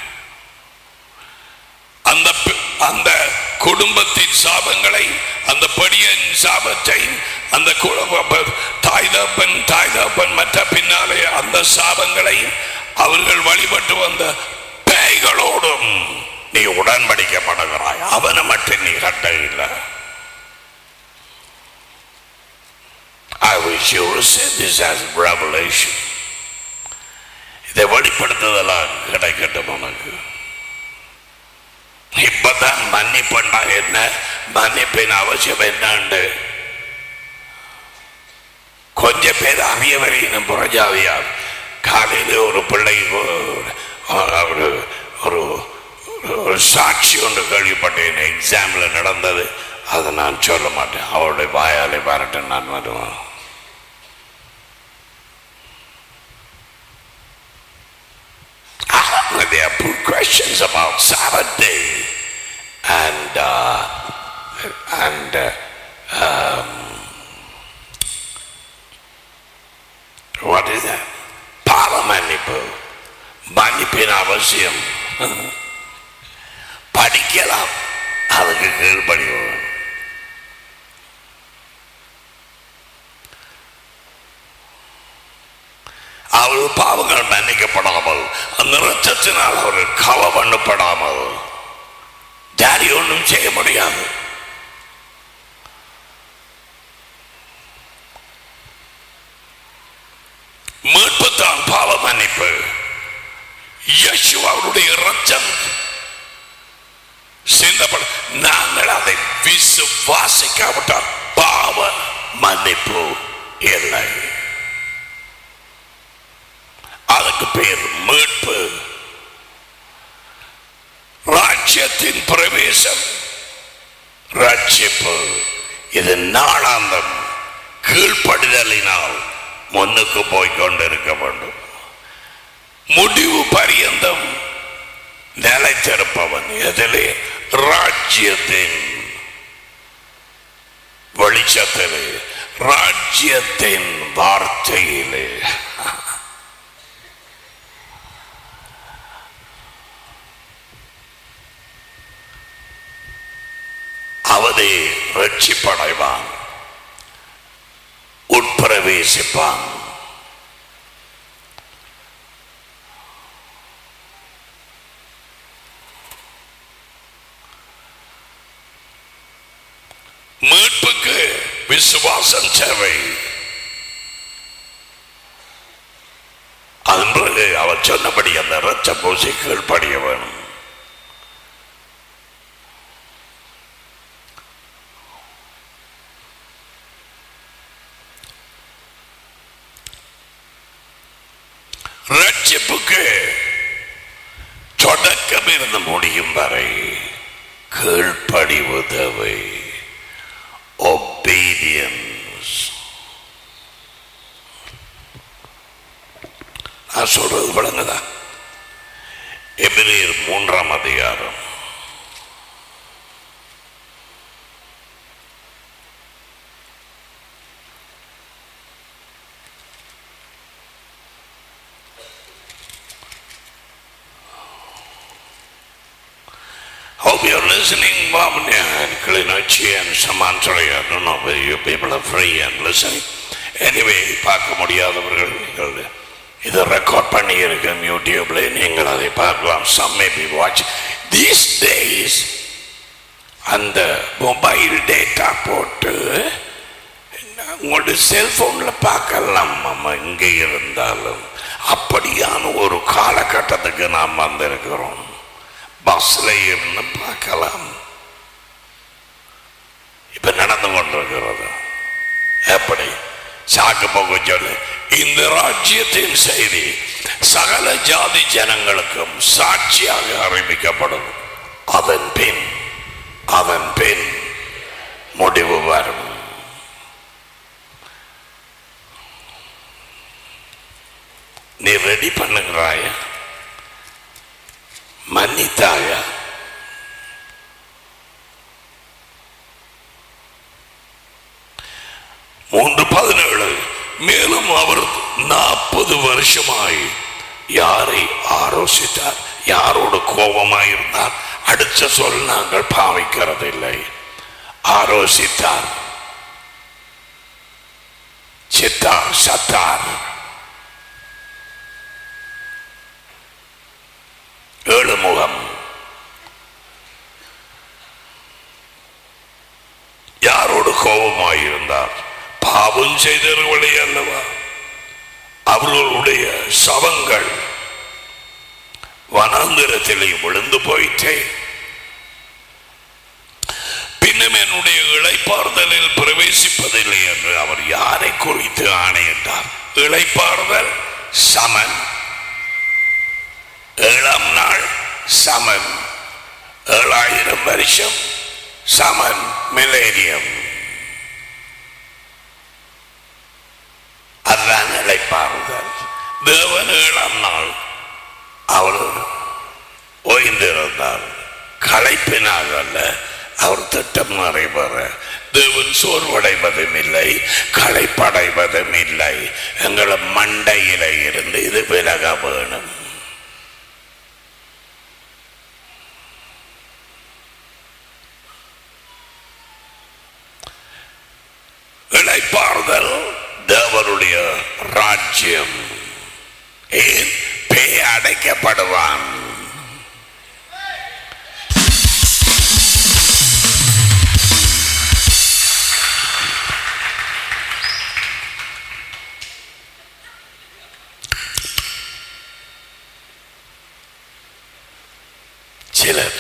அந்த பி- அந்த குடும்பத்தின் சாபங்களை அந்த படியன் சாபத்தை அந்த குடும்ப தாய் தப்பன் தாய் தப்பன் மற்ற பின்னாலே அந்த சாபங்களை அவர்கள் வழிபட்டு வந்த பேய்களோடும் நீ உடன்படிக்கப்படுகிறாய் அவனை மட்டும் நீ கட்ட இல்லை I wish you would say this as revelation. இதை வெளிப்படுத்துதெல்லாம் கிடைக்கட்டும் உனக்கு இப்பதான் மன்னிப்புண்டா என்ன மன்னிப்பின் அவசியம் என்னண்டு கொஞ்சம் பேர் அறியவரையினும் புறஜாவியா காலையில் ஒரு பிள்ளை ஒரு ஒரு ஒரு ஒரு சாட்சி ஒன்று கேள்விப்பட்டேன் எக்ஸாம்ல நடந்தது அதை நான் சொல்ல மாட்டேன் அவருடைய வாயாலை பாராட்ட நான் வருவேன் They have put questions about Sabbath day and uh, and uh, um, what is that? பாவ மன்னிப்பு மன்னிப்பின் அவசியம் படிக்கலாம் அதுக்கு கீழ்படிவோம் அவள் பாவங்கள் மன்னிக்கப்படாமல் அந்த ரத்தத்தினால் அவர்கள் கவ பண்ணப்படாமல் ஜாரி ஒன்றும் செய்ய முடியாது மீட்புத்தான் பாவ மன்னிப்பு இயேசு அவருடைய ரத்தம் சிந்தப்பட நாங்கள் அதை விசுவாசிக்காவிட்டால் பாவ மன்னிப்பு இல்லை அதுக்கு பேர் மீட்பு ராஜ்யத்தின் பிரவேசம் ரட்சிப்பு இது நாளாந்தம் கீழ்ப்படிதலினால் முன்னுக்கு போய் கொண்டிருக்க வேண்டும் முடிவு பரியந்தம் நிலைத்திருப்பவன் எதிலே ராஜ்யத்தின் வெளிச்சத்திலே ராஜ்யத்தின் வார்த்தையிலே அவனே ரட்சிப்படைவான் உட்பிரவேசிப்பான் மீட்புக்கு விசுவாசம் தேவை அதன் பிறகு அவர் சொன்னபடி அந்த ரத்த பூசைகள் படிய வேணும் ரட்சிப்புக்கு தொடக்கம் இருந்து முடியும் வரை கீழ்ப்படிவு தேவை obedience நான் சொல்றது விளங்குதா எபிரேயர் மூன்றாம் அதிகாரம் Hope you're listening, Vamanya and Klinachi and Samantray. I don't know whether you people are free and listening. Anyway, பார்க்க முடியாதவர்கள் நீங்கள் இதை ரெக்கார்ட் பண்ணி இருக்கேன் யூடியூப்ல நீங்கள் அதை பார்க்கலாம் some may be watch these days அந்த மொபைல் டேட்டா போட்டு உங்களுடைய செல்போனில் பார்க்கலாம் நம்ம இங்கே இருந்தாலும் அப்படியான ஒரு காலகட்டத்துக்கு நாம் வந்திருக்கிறோம் பஸ்ல இருந்து பார்க்கலாம் இப்ப நடந்து கொண்டிருக்கிறது எப்படி சாக்கு போக சொல்லு இந்த ராஜ்யத்தின் செய்தி சகல ஜாதி ஜனங்களுக்கும் சாட்சியாக அறிவிக்கப்படும் அதன் பின் அதன் பின் முடிவு வரும் நீ ரெடி பண்ணுகிறாயா மன்னித்தாயா மூன்று பதினேழு மேலும் அவர் நாற்பது வருஷமாய் யாரை ஆலோசித்தார் யாரோடு கோபமாயிருந்தார் அடுத்த சொல் நாங்கள் பாவிக்கிறதில்லை ஆலோசித்தார் சித்தார் சத்தார் ஏழு முகம் கோபமாயிருந்தார் பாவம் செய்தவர்களே அல்லவா அவர்களுடைய சவங்கள் வனாந்திரத்திலே விழுந்து போயிற்றே பின்னும் என்னுடைய இளைப்பாறுதலில் பிரவேசிப்பதில்லை என்று அவர் யாரை குறித்து ஆணையிட்டார் இளைப்பாறுதல் சமன் ஏழாம் நாள் சமன் ஏழாயிரம் வருஷம் சமன் மிலேனியம் அதுதான் இளைப்பாறுதல் தேவன் ஏழாம் நாள் அவர் ஓய்ந்திருந்தார் களைப்பினால் அல்ல அவர் திட்டம் நிறைவேற தேவன் சோர்வடைவதும் இல்லை களைப்படைவதும் இல்லை எங்களை மண்டையில இருந்து இது விலக வேணும் இளைப்பாறுதல் தேவனுடைய ராஜ்யம் ஏன் பேய் அடைக்கப்படுவான் சிலர்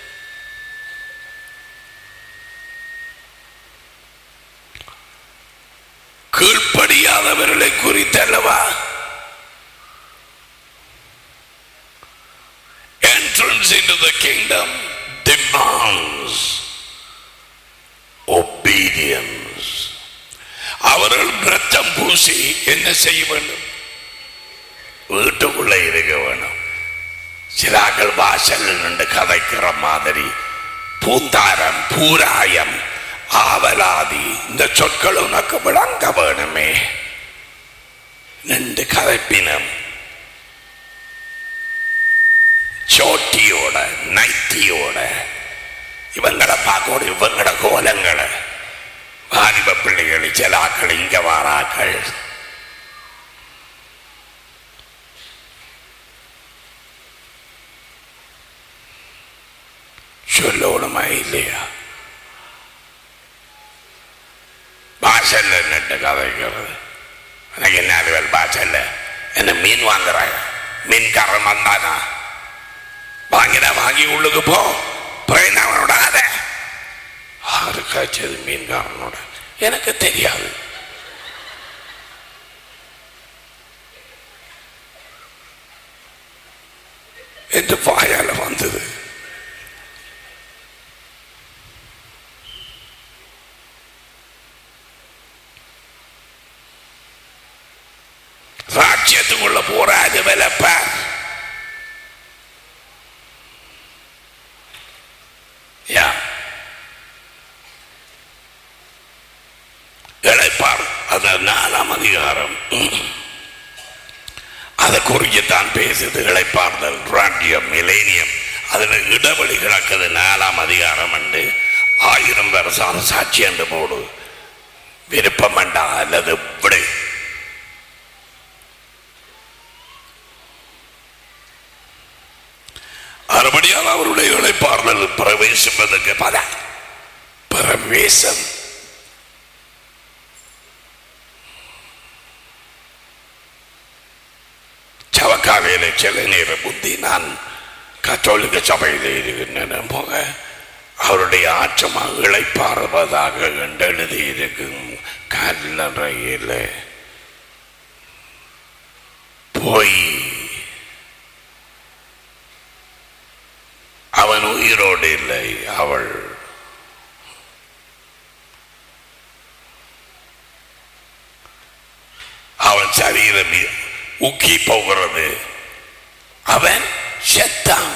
கீழ்ப்படியாதவர்களை குறித்தல்லவா entrance into the kingdom demands obedience அவர்கள் ரத்தம் பூசி என்ன செய்ய வேண்டும் வீட்டுக்குள்ள இருக்க வேணும் சிலாக்கள் வாசல் நின்று கதைக்கிற மாதிரி பூந்தாரம் பூராயம் ஆவலாதி இந்த சொற்கள் உனக்கு விளங்க வேணுமே நின்று கதைப்பினம் சோட்டியோட நைட்டியோட இவங்களை பார்க்கோடு இவங்களோட கோலங்களை வாலிப பிள்ளைகள் சிலாக்கள் இங்க வாராக்கள் சொல்லணுமா இல்லையா வாசல்ல நின்று கதைக்கிறது எனக்கு என்ன அறிவல் வாசல்ல என்ன மீன் வாங்குறாங்க மீன்காரன் வந்தானா வாங்கினா வாங்கி உள்ளுக்கு போ போய் அவனோட அதை ஆறு காய்ச்சது மீன்காரனோட எனக்கு தெரியாது என்று வாயால வந்தது ராஜ்யத்துக்குள்ள போறாது விலப்பார் யா இழைப்பார் அது நாலாம் அதிகாரம் அதை குறித்துத்தான் பேசுது இழைப்பார்தல் ராஜ்யம் மிலேனியம் அதுல இடைவெளி கிடக்குது நாலாம் அதிகாரம் என்று ஆயிரம் வருஷம் சாட்சி என்று போடு விருப்பம் வேண்டாம் அல்லது விடு மறுபடியால் அவருடைய இழைப்பார்தல் பிரவேசிப்பதற்கு பத பிரவேசம் சவக்காவையில சில நேர புத்தி நான் கத்தோலிக்க சபையில் இருக்கின்றன போக அவருடைய ஆற்றமா இழைப்பாறுவதாக என்று எழுதியிருக்கும் கல்லறையில் போய் அவன் உயிரோடு இல்லை அவள் அவன் சரீரம் உக்கி போகிறது அவன் செத்தான்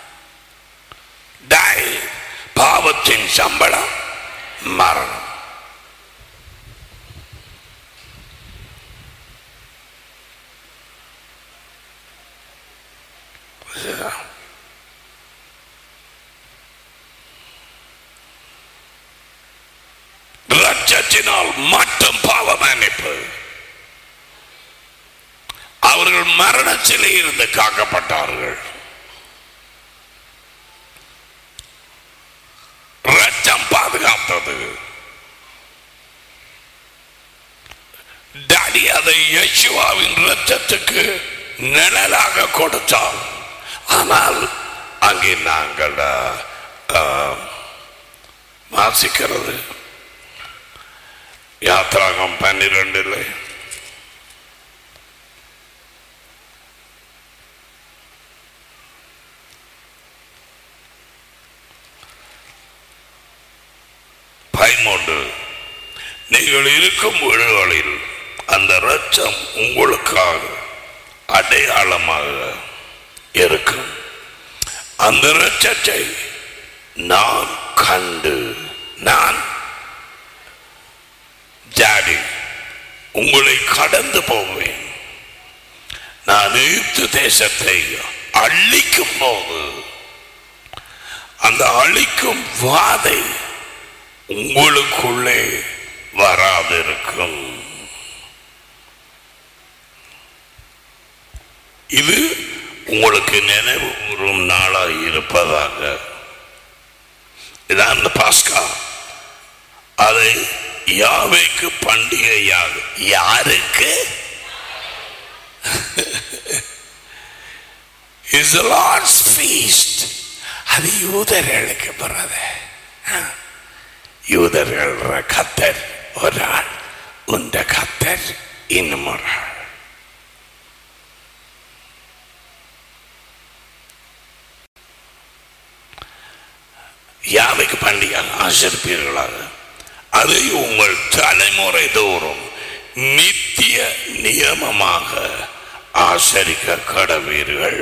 டை பாவத்தின் சம்பளம் மரணம் இதுதான். ரட்சத்தினால் மட்டும் பாவ மன்னிப்பு அவர்கள் மரணத்திலே இருந்து காக்கப்பட்டார்கள் ரத்தம் பாதுகாத்தது கண்டி அதை யேசுவாவின் இரத்தத்துக்கு நிழலாக கொடுத்தார் ஆனால் அங்கே நாங்கள் ஆ, ஆ, வாசிக்கிறது யாத்ராகம் பன்னிரெண்டில் பயமோடு நீங்கள் இருக்கும் வீடுகளில் அந்த ரச்சம் உங்களுக்காக அடையாளமாக இருக்கும் அந்த ரச்சத்தை நான் கண்டு நான் ஜாடி உங்களை கடந்து போவேன் நான் எகிப்து தேசத்தை அழிக்கும் போது அந்த அழிக்கும் வாதை உங்களுக்குள்ளே வராதிருக்கும் இது உங்களுக்கு நினைவு கூறும் நாளாக இருப்பதாக இதான் அந்த பாஸ்கா அதை யாவைக்கு பண்டிகையாக யாருக்கு இஸ் லார்ட்ஸ் ஃபீஸ்ட் அது யூதர்களுக்கு பிறகு யூதர்கள் கத்தர் ஒரு ஆள் உந்த கத்தர் இன்னும் ஒரு ஆள் யாவைக்கு பண்டிகை ஆசிரிப்பீர்களாக அதை உங்கள் தலைமுறை தோறும் நித்திய நியமமாக ஆசரிக்க கடவீர்கள்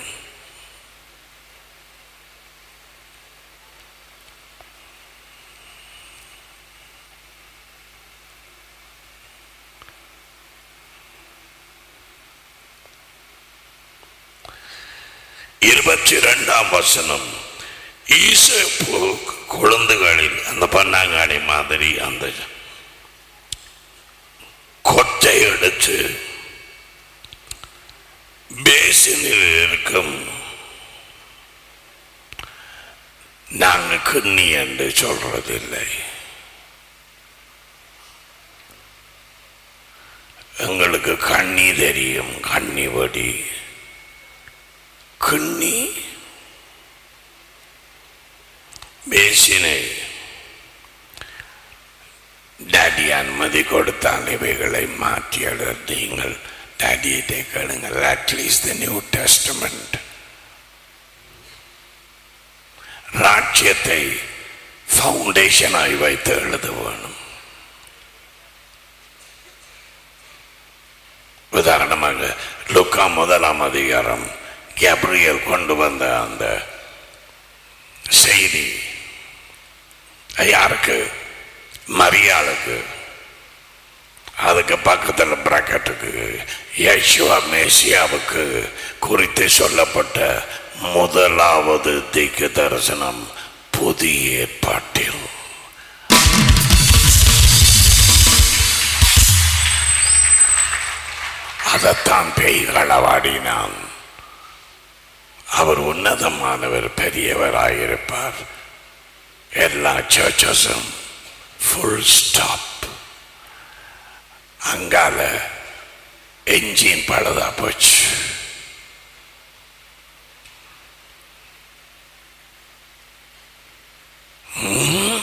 இருபத்தி இரண்டாம் வசனம் ஈசப்பு குழந்தைகளில் அந்த பண்ணாங்காடி மாதிரி அந்த கொட்டை எடுத்து பேசினில் இருக்கும் நாங்க கிண்ணி என்று சொல்றதில்லை எங்களுக்கு கண்ணி தெரியும் கண்ணி வடி கிண்ணி பேசினை டாடி அனுமதி கொடுத்தால் இவைகளை மாற்றி எழுதுங்கள் டாடியை கேளுங்கள் அட்லீஸ்ட் த நியூ டெஸ்டமெண்ட் ராட்சியத்தை ஃபவுண்டேஷனாய் வைத்து எழுத வேணும் உதாரணமாக லுக்கா முதலாம் அதிகாரம் கேப்ரியல் கொண்டு வந்த அந்த செய்தி யாருக்கு மரியாளுக்கு அதுக்கு பக்கத்தில் பிராக்கெட்டுக்கு யேசுவா மேசியாவுக்கு குறித்து சொல்லப்பட்ட முதலாவது திக்கு தரிசனம் புதிய ஏற்பாட்டில் அதைத்தான் பேய் களவாடினான் அவர் உன்னதமானவர் பெரியவராயிருப்பார் எல்லா சர்ச்சஸும் ஃபுல் ஸ்டாப் அங்கால என்ஜின் பழுதா போச்சு ம்.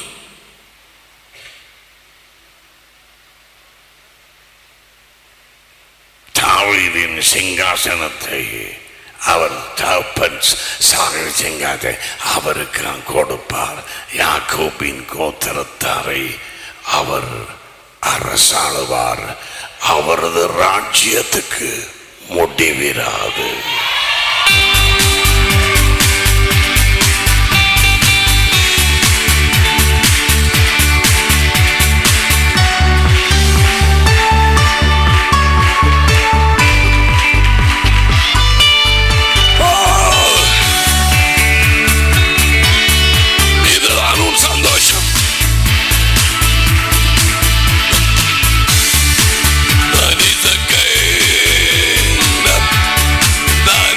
தாவீதின் சிங்காசனத்தை அவர் தகப்பன் சாகர சிங்காத்தை அவருக்கு கொடுப்பார் யாக்கோபின் கோத்திரத்தாரை அவர் அரசாளுவார் அவரது ராஜ்யத்துக்கு முடிவிராது இதுதான் உன் சந்தோஷம் That is the kingdom. That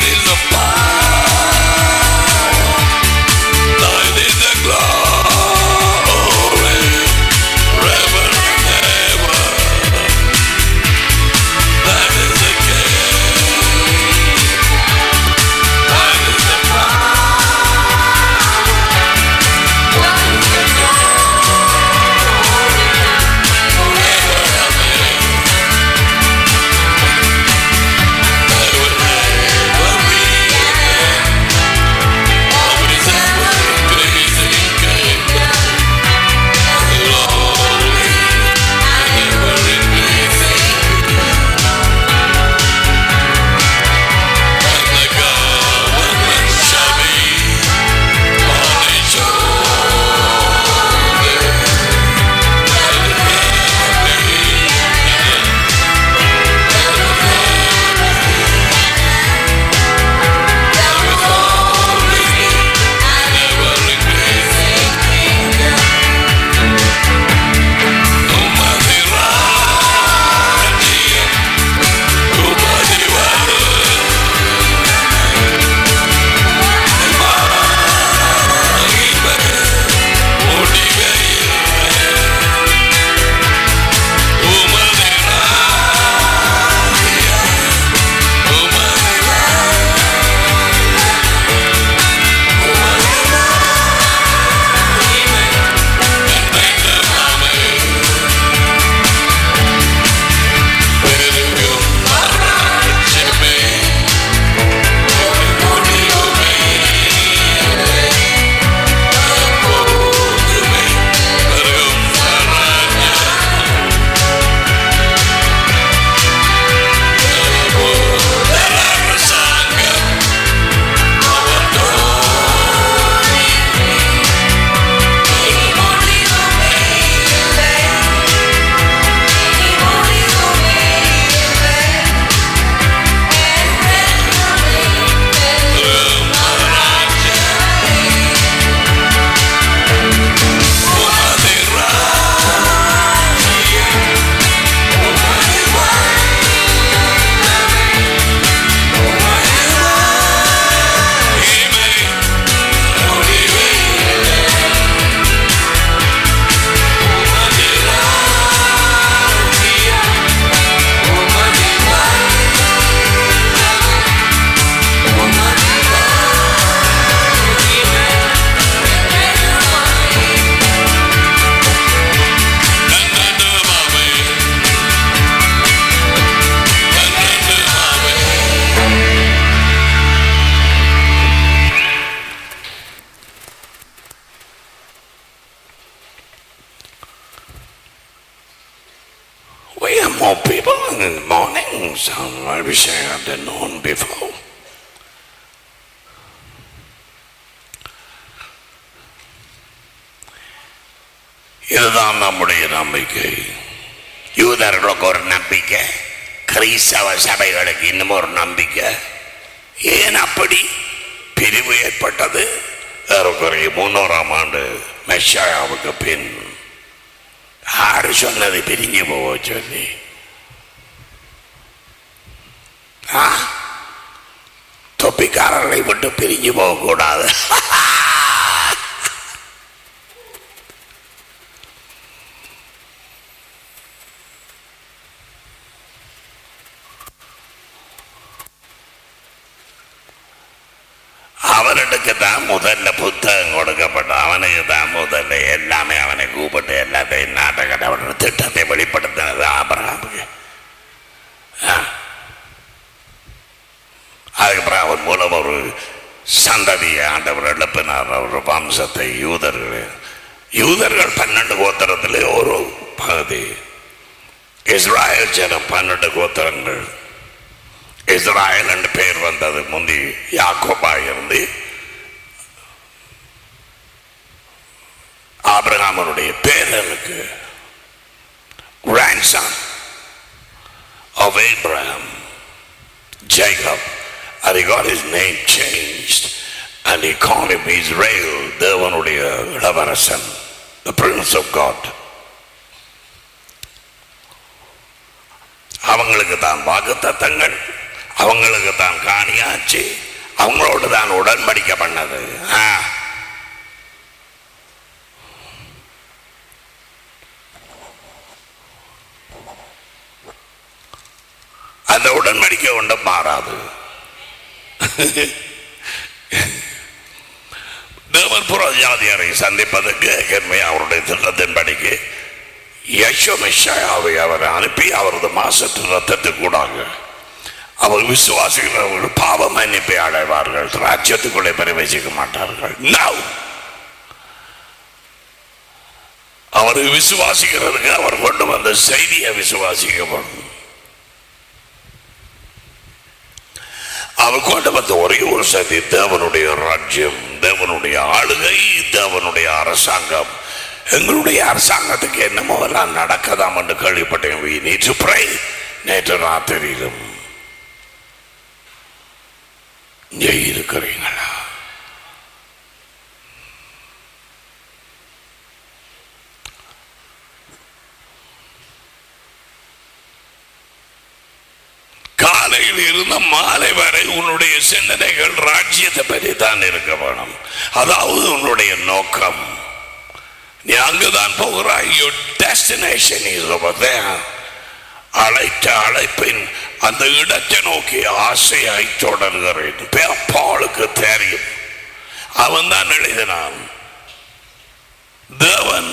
more people in the morning. Some I wish I had known before. இதுதான் நம்முடைய நம்பிக்கை யூதர்களுக்கு ஒரு நம்பிக்கை கிறிஸ்தவ சபைகளுக்கு இன்னும் ஒரு நம்பிக்கை ஏன் அப்படி பிரிவு ஏற்பட்டது ஏறக்குறைய முன்னூறாம் ஆண்டு மெஷாயாவுக்கு பின் யாரு சொன்னது பிரிஞ்சு போக சொல்லி ஆ? தொப்பிக்காரர்களை விட்டு பிரிஞ்சு போகக்கூடாது அவனுக்கு தான் முதல்ல புத்தகம் கொடுக்கப்பட்ட அவனுக்கு தான் முதல்ல எல்லாமே அவனை கூப்பிட்டு எல்லாத்தையும் நாட்டகத்தை அவனோட திட்டத்தை வெளிப்படுத்தினது ஆபராமுக்கு அதுக்கப்புறம் அவன் மூலம் ஒரு சந்ததியை ஆண்டவர் எழுப்பினார் ஒரு வம்சத்தை யூதர்கள் யூதர்கள் பன்னெண்டு கோத்திரத்திலே ஒரு பகுதி இஸ்ராயல் ஜனம் பன்னெண்டு கோத்திரங்கள் இஸ்ராயல் என்று பெயர் வந்தது முந்தி யாக்கோபா இருந்து ஆபிரகாமனுடைய பேரனுக்கு grandson of Abraham, Jacob, and he got his name changed and he called him Israel, தேவனுடைய இளவரசன், the prince of God. அவங்களுக்கு தான் வாக்குத்தத்தங்கள் அவங்களுக்கு தான் காணியாச்சு அவங்களோடு தான் உடன்படிக்கை பண்ணது ஆ. அந்த உடன்படிக்கை ஒன்றும் மாறாது தேவன் புற ஜாதியரை சந்திப்பதற்கு ஏற்கனவே அவருடைய திட்டத்தின்படிக்கு யசோமிஷாவை அவர் அனுப்பி அவரது மாசற்ற ரத்தத்துக்கூடாக அவர் விசுவாசிக்கிறவர்கள் பாவ மன்னிப்பை அடைவார்கள் ராஜ்யத்துக்குள்ளே பிரவேசிக்க மாட்டார்கள் Now, அவரை விசுவாசிக்கிறதுக்கு அவர் கொண்டு வந்த செய்தியை விசுவாசிக்கப்படும் அவர் கொண்டு வந்த ஒரே ஒரு செய்தி தேவனுடைய ராஜ்யம் தேவனுடைய ஆளுகை தேவனுடைய அரசாங்கம் எங்களுடைய அரசாங்கத்துக்கு என்னமோ எல்லாம் நடக்கதாம் என்று கேள்விப்பட்டேன் We need to pray. நேற்று ராத்திரியிலும் இங்கே இருக்கிறீங்களா காலையில் இருந்த மாலை வரை உன்னுடைய சிந்தனைகள் ராஜ்யத்தை பற்றி தான் இருக்க வேணும் அதாவது உன்னுடைய நோக்கம் நீ அங்குதான் போகிறாய் your destination is over there அழைத்த அழைப்பின் அந்த இடத்தை நோக்கி ஆசையாய் தொடர்கிறேன் பே- பாலுக்கு தெரியும் அவன் தான் எழுதினான் தேவன்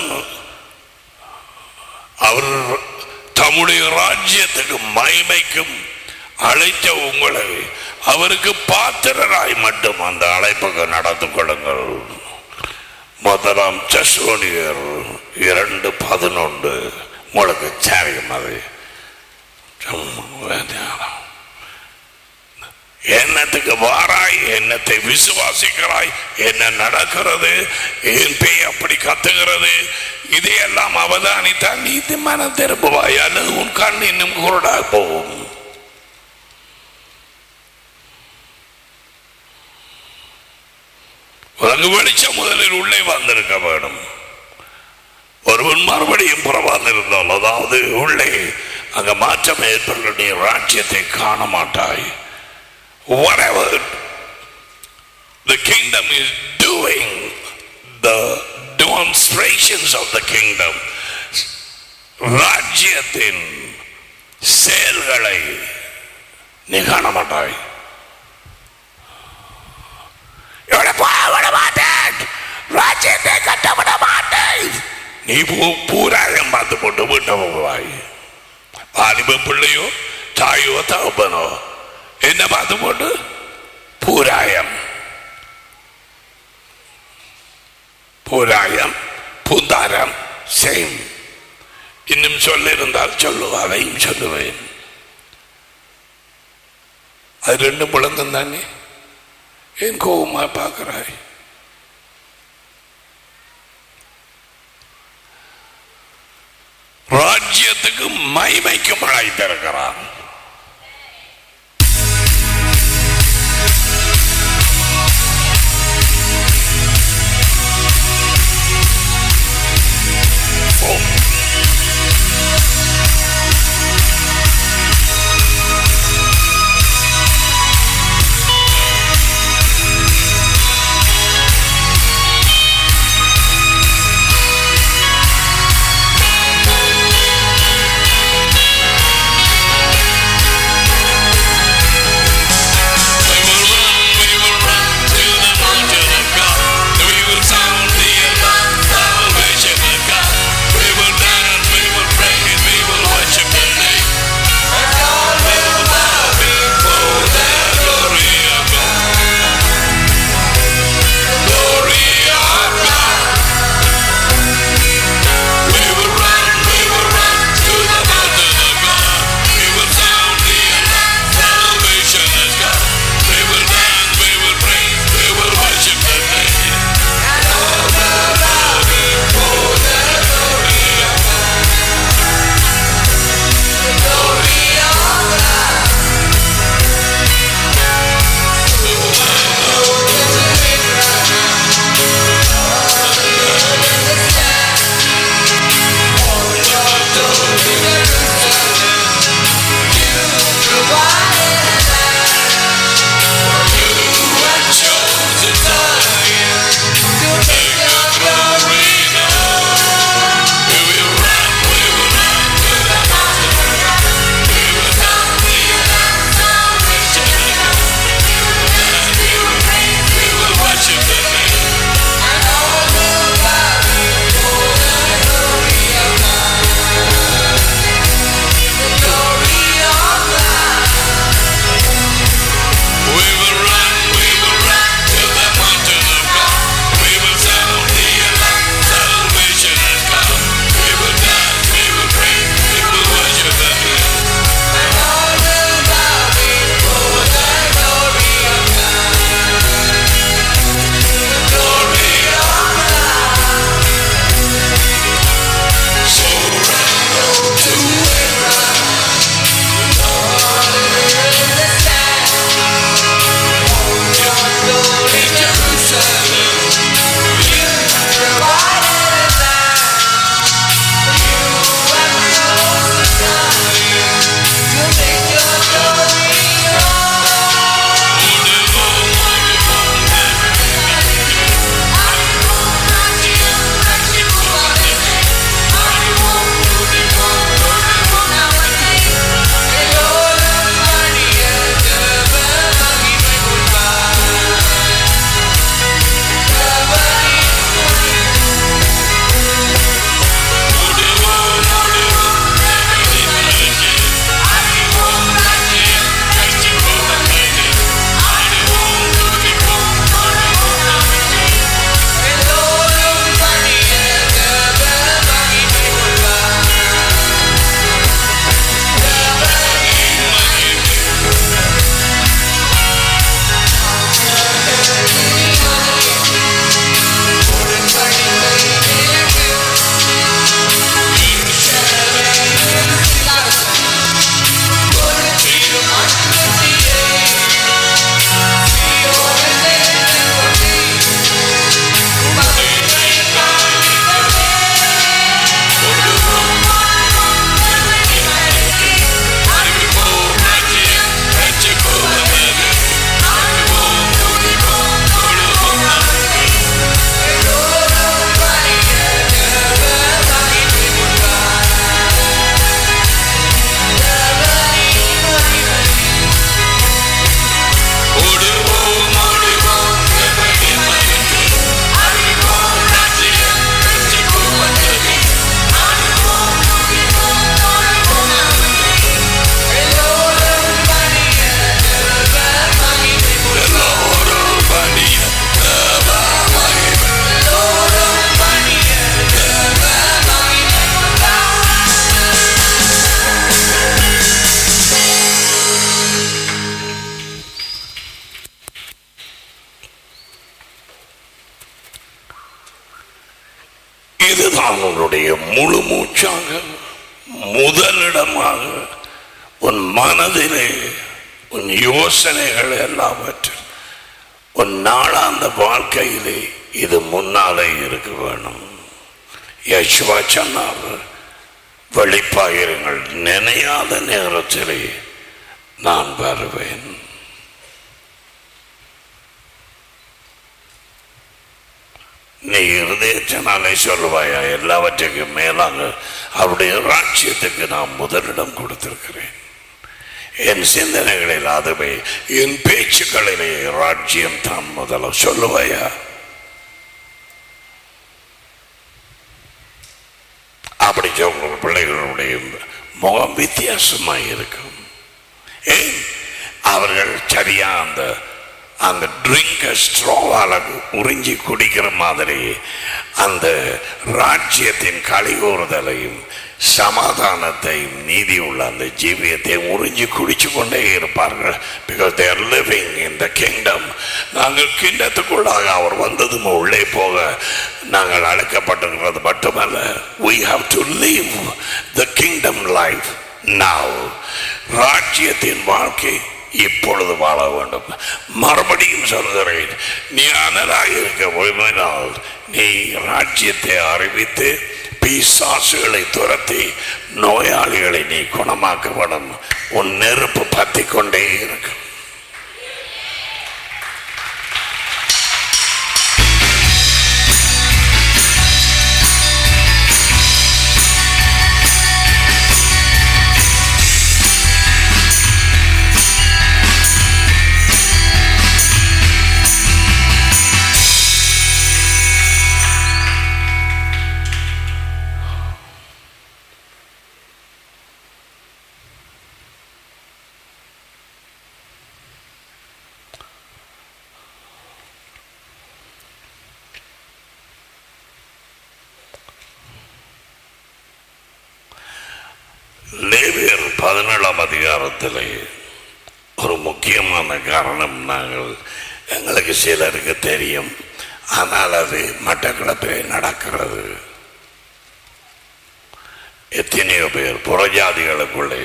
அவர் தம்முடைய ராஜ்யத்துக்கு மகிமைக்கும் அழைத்த உங்களை அவருக்கு பாத்திரராய் மட்டும் அந்த அழைப்புக்கு நடந்து கொள்ளுங்கள் முதலாம் செசோனியர் இரண்டு பதினொன்று உங்களுக்கு தெரியும் அது என்னத்துக்கு வாராய் என்னத்தை விசுவாசிக்கிறாய் என்ன நடக்கிறது என் பேய் அப்படி கத்துகிறது இதையெல்லாம் அவதானித்தான் நீதி மனம் திரும்புவாய் அல்லது உன் கண் இன்னும் குருடா போகும் உனக்கு வெளிச்சம் முதலில் உள்ளே வந்திருக்க வேண்டும் ஒருவன் மறுபடியும் புறவாந்திருந்தால் அதாவது உள்ளே அங்க மாற்றம் ஏற்படுகிற நீ ராஜ்யத்தை காண மாட்டாய் whatever the kingdom is doing the demonstrations of the kingdom ராஜ்யத்தின் செயல்களை நீ காண மாட்டாய் இவனை போக விட மாட்டேன் ராஜ்யத்தை கட்ட விட மாட்டேன் நீ பூ- பூராயம் பார்த்து போட்டு விட்டு போவாய் வாலிப பிள்ளையோ தாயோ தகப்பனோ என்ன பார்த்து போட்டு பூராயம் பூராயம் பூந்தாரம் சேம் இன்னும் சொல்லியிருந்தால் சொல்லு அதையும் சொல்லுவேன் அது ரெண்டு முழங்கம் தானே ஏன் கோபமா பார்க்கிறாய் ராஜ்யத்துக்கு மைமைக்கும் அழைத்திருக்கிறான் உன்னுடைய முழு மூச்சாக முதலிடமாக உன் மனதிலே உன் யோசனைகள் எல்லாவற்றும் உன் நாளாந்த வாழ்க்கையிலே இது முன்னாலே இருக்க வேணும் யசுவா சொன்னார் வெளிப்பாயிருங்கள் நினையாத நேரத்திலே நான் வருவேன் நீ இருதயத்தினாலே சொல்லுவாயா எல்லாவற்றுக்கும் மேலாக அவருடைய ராட்சியத்துக்கு நான் முதலிடம் கொடுத்திருக்கிறேன் என் சிந்தனைகளில் அதுவே என் பேச்சுக்களிலே ராஜ்யம் தான் முதல்ல சொல்லுவாயா அப்படி சொல்ற பிள்ளைகளுடைய முகம் வித்தியாசமாக இருக்கும் ஏன் அவர்கள் சரியா அந்த அந்த ட்ரிங்க ஸ்ட்ரோவால உறிஞ்சி குடிக்கிற மாதிரி அந்த ராஜ்யத்தின் கலிகூறுதலையும் சமாதானத்தையும் நீதி உள்ள அந்த ஜீவியத்தை உறிஞ்சி குடிச்சு கொண்டே இருப்பார்கள் because they're living in the kingdom நாங்கள் கிண்டத்துக்குள்ளாக அவர் வந்ததும் உள்ளே போக நாங்கள் அழைக்கப்பட்டிருக்கிறது மட்டுமல்ல we have to live the kingdom life now ராஜ்யத்தின் வாழ்க்கை இப்பொழுது வாழ வேண்டும் மறுபடியும் சொல்கிறேன் நீ அனலாக இருக்க விரும்பினால் நீ ராஜ்யத்தை அறிவித்து பிசாசுகளை துரத்தி நோயாளிகளை நீ குணமாக்க வேண்டும் உன் நெருப்பு பத்தி கொண்டே இருக்கும் லேவியர் பதினேழாம் அதிகாரத்தில் ஒரு முக்கியமான காரணம் நாங்கள் எங்களுக்கு சிலருக்கு தெரியும் ஆனால் அது மட்டக்களப்பிலே நடக்கிறது எத்தனையோ பேர் புறஜாதிகளுக்குள்ளே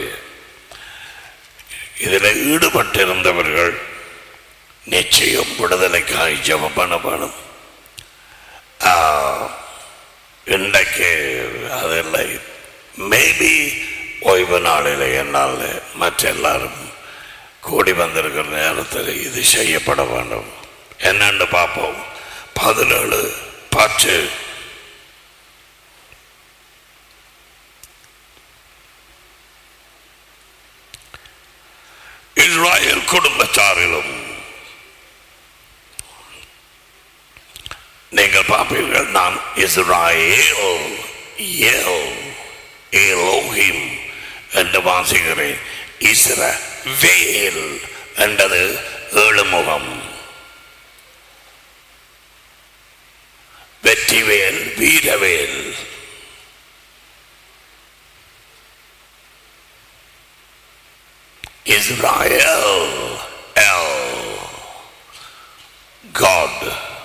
இதில் ஈடுபட்டிருந்தவர்கள் நிச்சயம் விடுதலைக்காய் ஜெபம் பண்ண வேணும் ஆ, இன்றைக்கு அதில்லை மேபி ஓய்வு நாளில் என்னால் மற்ற எல்லாரும் கூடி வந்திருக்கிற நேரத்தில் இது செய்யப்பட வேண்டும் என்னன்னு பார்ப்போம் பதினேழு பத்து இஸ்ராயல் குடும்பத்தாரிலும் நீங்கள் பார்ப்பீர்கள் நான் இஸ்ராயேல் ஏல் ஏலோஹிம் என்று வாசிக்கிறேன் இஸ்ர வேல் என்றது ஏழு முகம் வெற்றிவேல் வீரவேல் Israel El God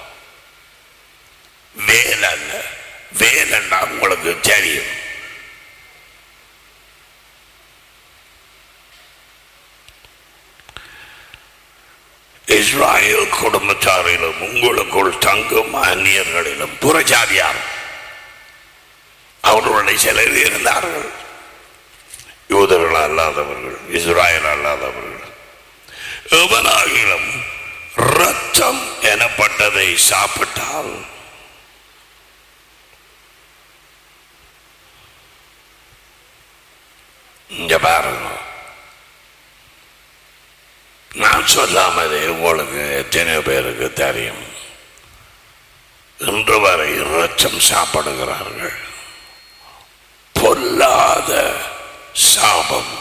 வேலன் வேலன்னா உங்களுக்கு தெரியும் இஸ்ராயல் குடும்பத்தாரிலும் உங்களுக்குள் தங்கும் அந்நியர்களிலும் புறஜாதியார் அவர்களுடைய சிலர் இருந்தார்கள் யூதர்கள் அல்லாதவர்கள் இஸ்ராயல் அல்லாதவர்கள் எவனாகிலும் ரத்தம் எனப்பட்டதை சாப்பிட்டால் இங்க பாருங்க நான் சொல்லாமலே உங்களுக்கு எத்தனை பேருக்கு தெரியும் இன்று வரை ரத்தம் சாப்பிடுகிறார்கள் பொல்லாத சாபம்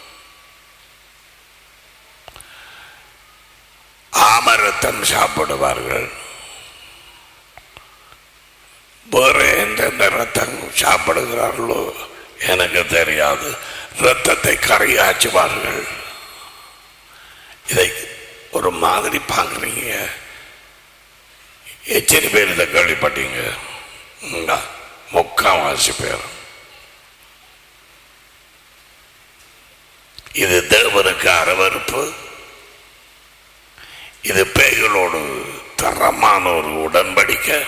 ஆமரத்தம் சாப்பிடுவார்கள் வேற எந்தெந்த ரத்தம் சாப்பிடுகிறார்களோ எனக்கு தெரியாது ரத்தத்தை கரையாச்சுவார்கள் இதை ஒரு மாதிரி பார்க்குறீங்க எத்தனை பேர் இதை கேள்விப்பட்டீங்க இந்தா, முக்காவாசி பேர் இது தேவனுக்கு அறவறுப்பு இது பேய்களோடு தரமான ஒரு உடன்படிக்கை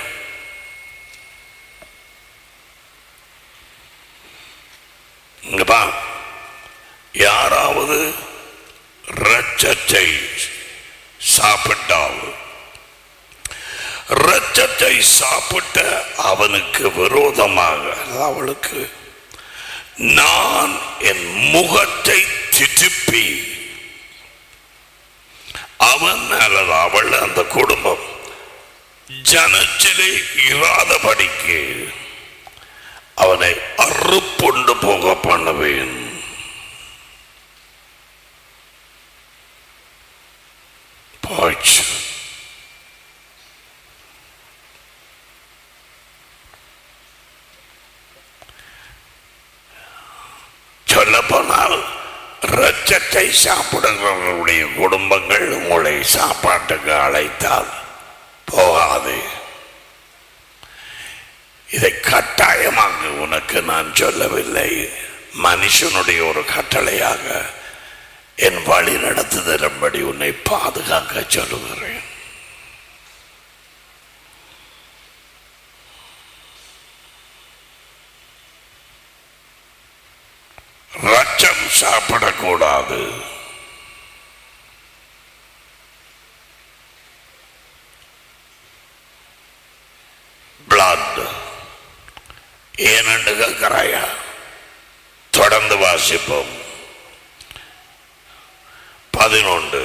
இங்க பா யாராவது இரட்சத்தை சாப்பிட்டால் இரட்சத்தை சாப்பிட்ட அவனுக்கு விரோதமாக அதாவது அவளுக்கு நான் என் முகத்தை திருப்பி அவன் அல்லது அவள் அந்த குடும்பம் ஜனத்திலே இராதபடிக்கு அவனை அறுப்புண்டு போக பண்ணுவேன் போச்சு சொல்ல போனால் இரத்தத்தை சாப்பிடுகிறவர்களுடைய குடும்பங்கள் உங்களை சாப்பாட்டுக்கு அழைத்தால் போகாது இதை கட்டாயமாக உனக்கு நான் சொல்லவில்லை மனுஷனுடைய ஒரு கட்டளையாக என் வழி நடத்துதலும்படி உன்னை பாதுகாக்க சொல்லுகிறேன் ரச்சம் சாப்பிடக்கூடாது பிளட் ஏனென்று கேட்கிறாயா தொடர்ந்து வாசிப்போம் பதினொன்று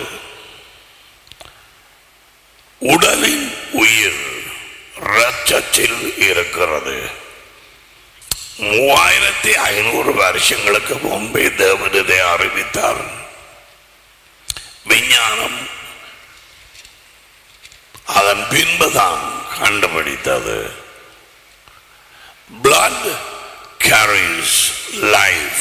உடலின் உயிர் இரத்தத்தில் இருக்கிறது மூவாயிரத்தி ஐநூறு வருஷங்களுக்கு முன்பே தேவன் இதை அறிவித்தார் விஞ்ஞானம் அதன் பின்புதான் கண்டுபிடித்தது blood carries life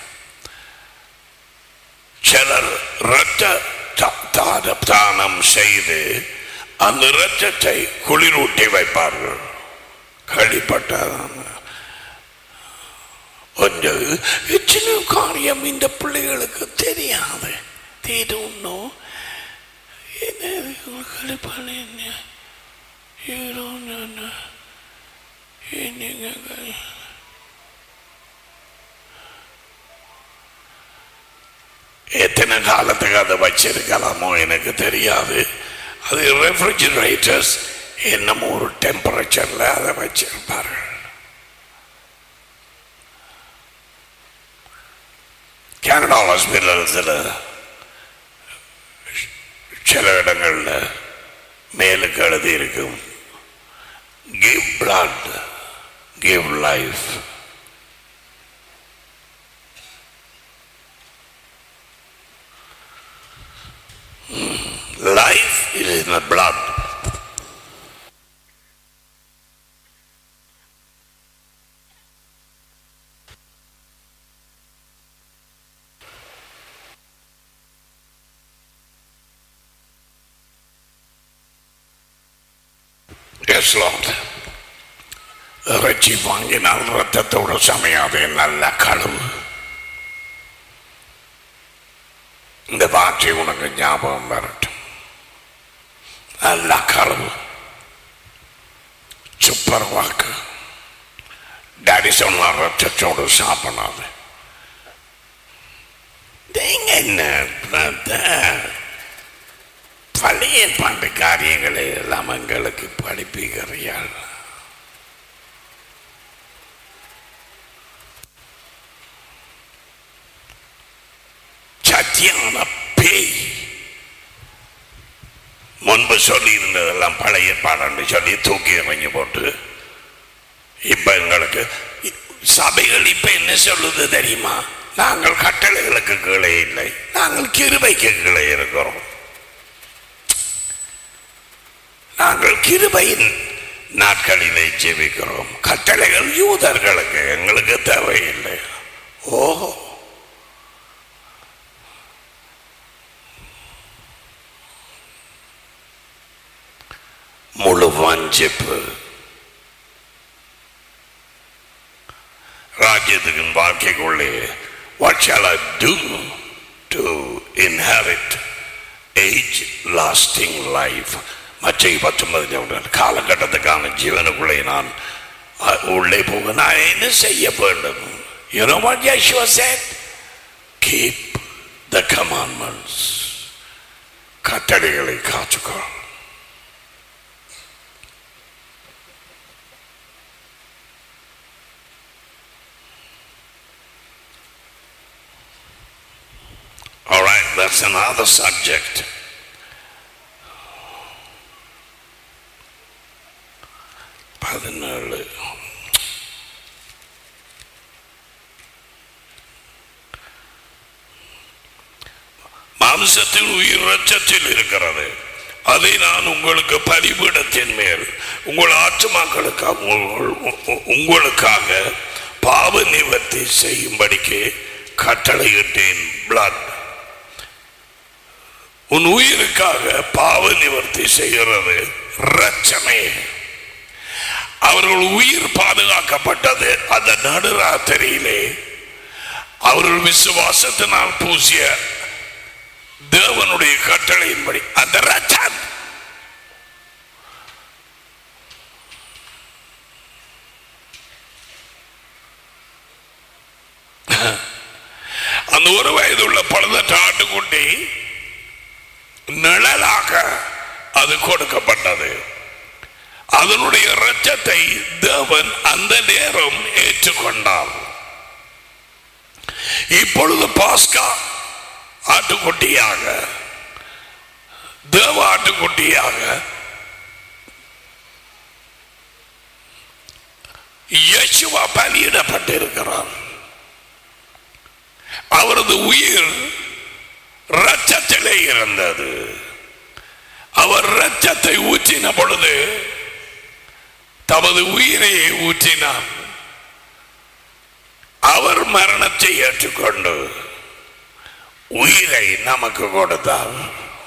சிலர் இரத்த த- தான- தானம் செய்து அந்த இரத்தத்தை குளிரூட்டி வைப்பார்கள் கழிப்பட்டதான் கொஞ்சம் எத்தனையோ காரியம் இந்த பிள்ளைகளுக்கு தெரியாது they don't know என்ன கழிப்பான என்ன you don't know என்னங்க எத்தனை காலத்துக்கு அதை வச்சிருக்கலாமோ எனக்கு தெரியாது அது ரெஃப்ரிஜிரேட்டர்ஸ் என்னமோ ஒரு டெம்பரேச்சர்ல அதை வச்சிருப்பார்கள் கனடா ஹாஸ்பிட்டல்ஸில் சில இடங்கள்ல மேலுக்கு எழுதி இருக்கும் give blood give life Life is in the blood. Yes, Lord. இறைச்சி வாங்கினால் ரத்தத்தோடு சமையாதே நல்ல கழுவு இந்த வார்த்தை உனக்கு ஞாபகம் வரட்டும் நல்ல கழுவு சூப்பர் வாக்கு டாடி சொன்னார் ரத்தத்தோடு சாப்பிடாது நீங்க என்ன brother? பழைய பாட்டு காரியங்களை எல்லாம் எங்களுக்கு படிப்புகிறார்கள் சத்தியான பேய் முன்பு சொல்லி இருந்ததெல்லாம் பழைய பாடன்னு சொல்லி தூக்கி எறிஞ்சு போட்டு இப்ப எங்களுக்கு சபைகள் இப்ப என்ன சொல்லுது தெரியுமா நாங்கள் கட்டளைகளுக்கு கீழே இல்லை நாங்கள் கிருபைக்கு கீழே இருக்கிறோம் நாங்கள் கிருபையின் நாட்களிலே ஜெபிக்கிறோம் கட்டளைகள் யூதர்களுக்கு எங்களுக்கு தேவையில்லை ஓஹோ முழு வஞ்சிப்பு ராஜ்யத்துக்கு வாழ்க்கைக்குள்ளே what shall I do to inherit age lasting life மற்ற பத்தொன்பது காலகட்டத்துக்கான ஜீவனுக்குள்ளே நான் அஹ், உள்ளே போக நான் என்ன செய்ய வேண்டும் you know what Yeshua said keep the commandments கட்டளைகளை காத்துக்கொள் All right, that's another subject. பதினேழு மாம்சத்தில் உயிர் ரச்சத்தில் இருக்கிறது அதை நான் உங்களுக்கு பலிபீடத்தின் மேல் உங்கள் ஆற்றுமாக்களுக்காக உங்கள்- உங்களுக்காக பாவ நிவர்த்தி செய்யும்படிக்கு கட்டளையிட்டேன் blood உன் உயிருக்காக பாவ நிவர்த்தி செய்கிறது ரச்சமே அவர்கள் உயிர் பாதுகாக்கப்பட்டது அந்த நடுராத்திரியிலே அவர்கள் விசுவாசத்தினால் பூசிய தேவனுடைய கட்டளையின்படி அந்த ரச்சம் அந்த ஒரு வயதுள்ள பழுதற்ற ஆட்டுக்குட்டி நிழலாக அது கொடுக்கப்பட்டது அதனுடைய இரத்தத்தை தேவன் அந்த நேரம் ஏற்றுக்கொண்டார் இப்பொழுது பாஸ்கா ஆட்டுக்குட்டியாக தேவ ஆட்டுக்குட்டியாக இயேசுவா பலியிடப்பட்டிருக்கிறார் அவரது உயிர் ரத்தத்திலே இருந்தது அவர் ரத்தத்தை ஊற்றின பொழுது தமது உயிரையே ஊற்றினார் அவர் மரணத்தை ஏற்றுக்கொண்டு உயிரை நமக்கு கொடுத்தார்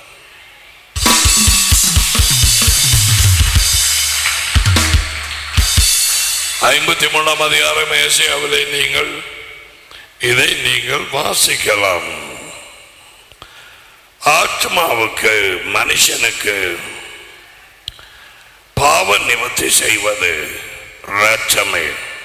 ஐம்பத்தி மூணாம் அதிகாரம் ஏசியாவிலே நீங்கள் இதை நீங்கள் வாசிக்கலாம் ஆத்மாவுக்கு மனுஷனுக்கு பாவ நிவர்த்தி செய்வது ரட்சமே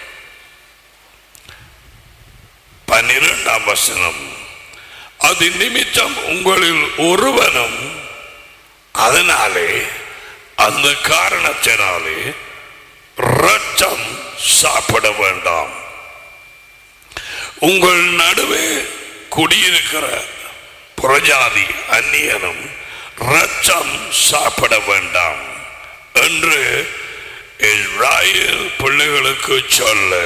பன்னிரெண்டாம் வசனம் அது நிமித்தம் உங்களில் ஒருவனும் அதனாலே அந்த காரணத்தினாலே ரத்தம் சாப்பிட வேண்டாம் உங்கள் நடுவே குடியிருக்கிற புறஜாதி அந்நியனும் ரத்தம் சாப்பிட வேண்டாம் என்று இஸ்ராயேல் பிள்ளைகளுக்கு சொல்லு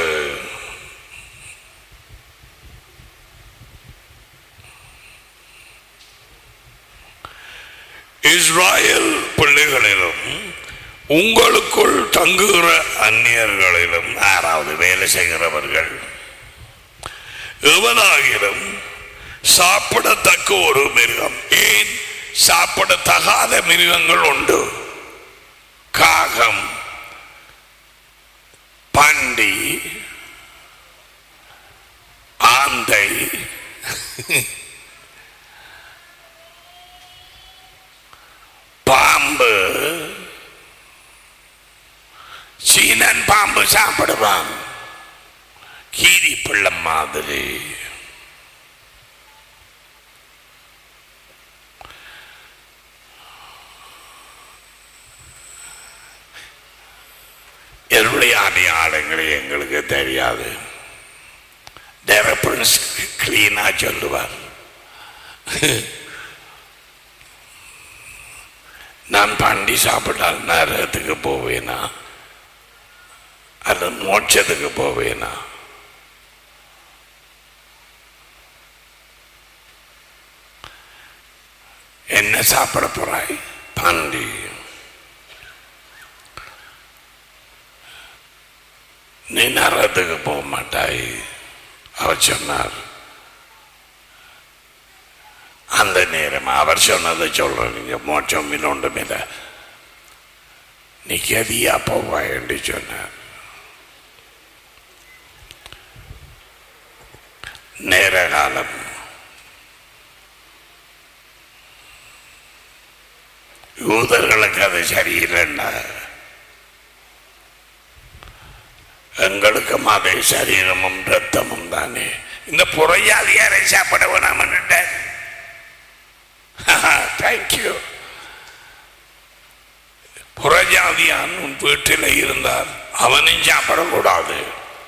இஸ்ராயேல் பிள்ளைகளிலும் உங்களுக்குள் தங்குகிற அந்நியர்களிலும் யாராவது வேலை செய்கிறவர்கள் எவனாகிலும் சாப்பிடத்தக்க ஒரு மிருகம் ஏன் சாப்பிடத்தகாத மிருகங்கள் உண்டு காகம் பண்டி ஆந்தை பாம்பு சீனன் பாம்பு சாப்பிடுவான் கீரி பிள்ளை மாதிரி என்னுடைய அடையாளங்கள் எங்களுக்கு தெரியாது டெவலப்பர்ஸ் கிளீனா சொல்லுவார் நான் பண்டி சாப்பிட்டால் நரகத்துக்கு போவேனா அல்லது மோட்சத்துக்கு போவேனா என்ன சாப்பிட போறாய் பண்டி நீ நரகத்துக்கு போக மாட்டாய் அவர் சொன்னார் அந்த நேரம் அவர் சொன்னதை சொல்ற நீங்க மோட்சம் இன்னொன்றும் இல்லை நீ கதியா போவாய் என்று சொன்னார் நேர காலம் யூதர்களுக்கு அது சரியில்லைன்னா எங்களுக்கும் அதே சரீரமும் ரத்தமும் தானே இந்த புறையாதியாரை சாப்பிட வேணாமன்னுட்டேன் தேங்க்யூ புறஜாதியான் உன் வீட்டில் இருந்தால் அவனும் சாப்பிடக்கூடாது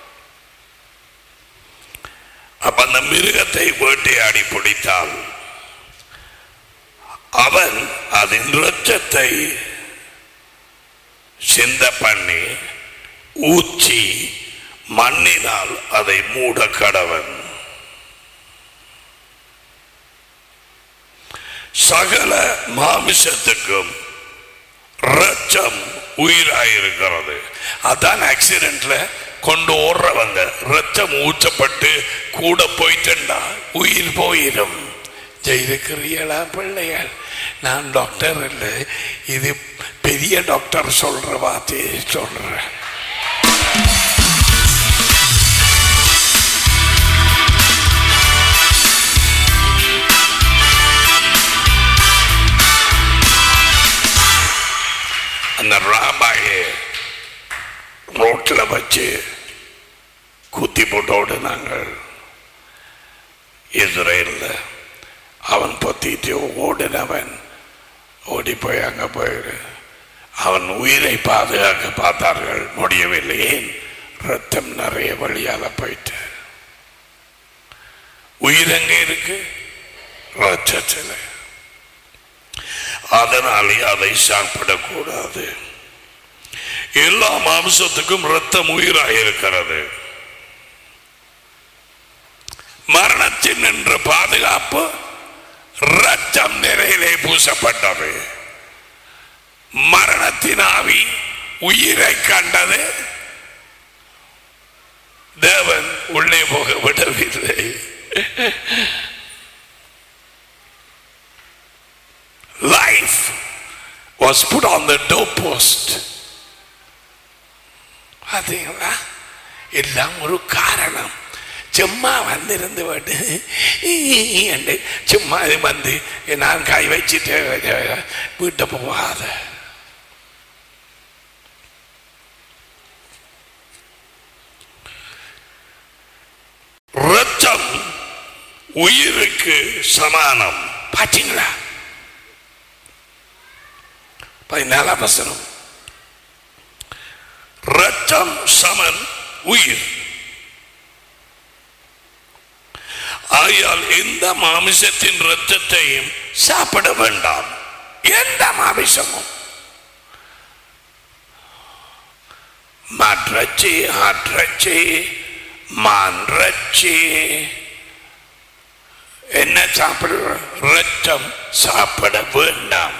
அப்ப அந்த மிருகத்தை வேட்டையாடி பிடித்தால் அவன் அதன் இரத்தத்தை சிந்த பண்ணி ஊச்சி மண்ணினால் அதை மூட கடவன் சகல மாமிசத்துக்கும் ரத்தம் உயிராயிருக்கிறது அதான் ஆக்சிடென்ட்ல கொண்டு ஓடுறவங்க ரத்தம் ஊற்றப்பட்டு கூட போயிட்டா உயிர் போயிடும் இருக்கிறீங்களா பிள்ளைகள் நான் டாக்டர் இல்லை இது பெரிய டாக்டர் சொல்ற வார்த்தையை சொல்றேன் அந்த ராபாயை ரோட்டில் வச்சு குத்தி போட்டோடு நாங்கள் இஸ்ரேலில் அவன் பொத்திட்டு ஓடினவன் ஓடி போய் அங்கே போயிடு அவன் உயிரை பாதுகாக்க பார்த்தார்கள் முடியவில்லை ஏன் ரத்தம் நிறைய வழியால போயிட்டு உயிர் எங்கே இருக்கு ரத்தத்தில் அதனாலே அதை சாப்பிடக்கூடாது எல்லா மாம்சத்துக்கும் ரத்தம் உயிராயிருக்கிறது மரணத்தின் என்ற பாதுகாப்பு ரத்தம் நிறையிலே பூசப்பட்டது மரணத்தின் ஆவி உயிரை கண்டது தேவன் உள்ளே போக விடவில்லை life was put on the doorpost பார்த்தீங்களா எல்லாம் ஒரு காரணம் சும்மா வந்திருந்து விட்டு என்று சும்மா இது வந்து நான் கை வச்சுட்டு வீட்டை போகாத ரத்தம் உயிருக்கு சமானம் பாத்தீங்களா பதினாலாம் வசனம் ரத்தம் சமன் உயிர் ஆகையால் எந்த மாமிசத்தின் ரத்தத்தையும் சாப்பிட வேண்டாம் எந்த மாமிசமும் மாற்றச்சி ஆற்றச்சி மான்றச்சி என்ன சாப்பிடுற ரத்தம் சாப்பிட வேண்டாம்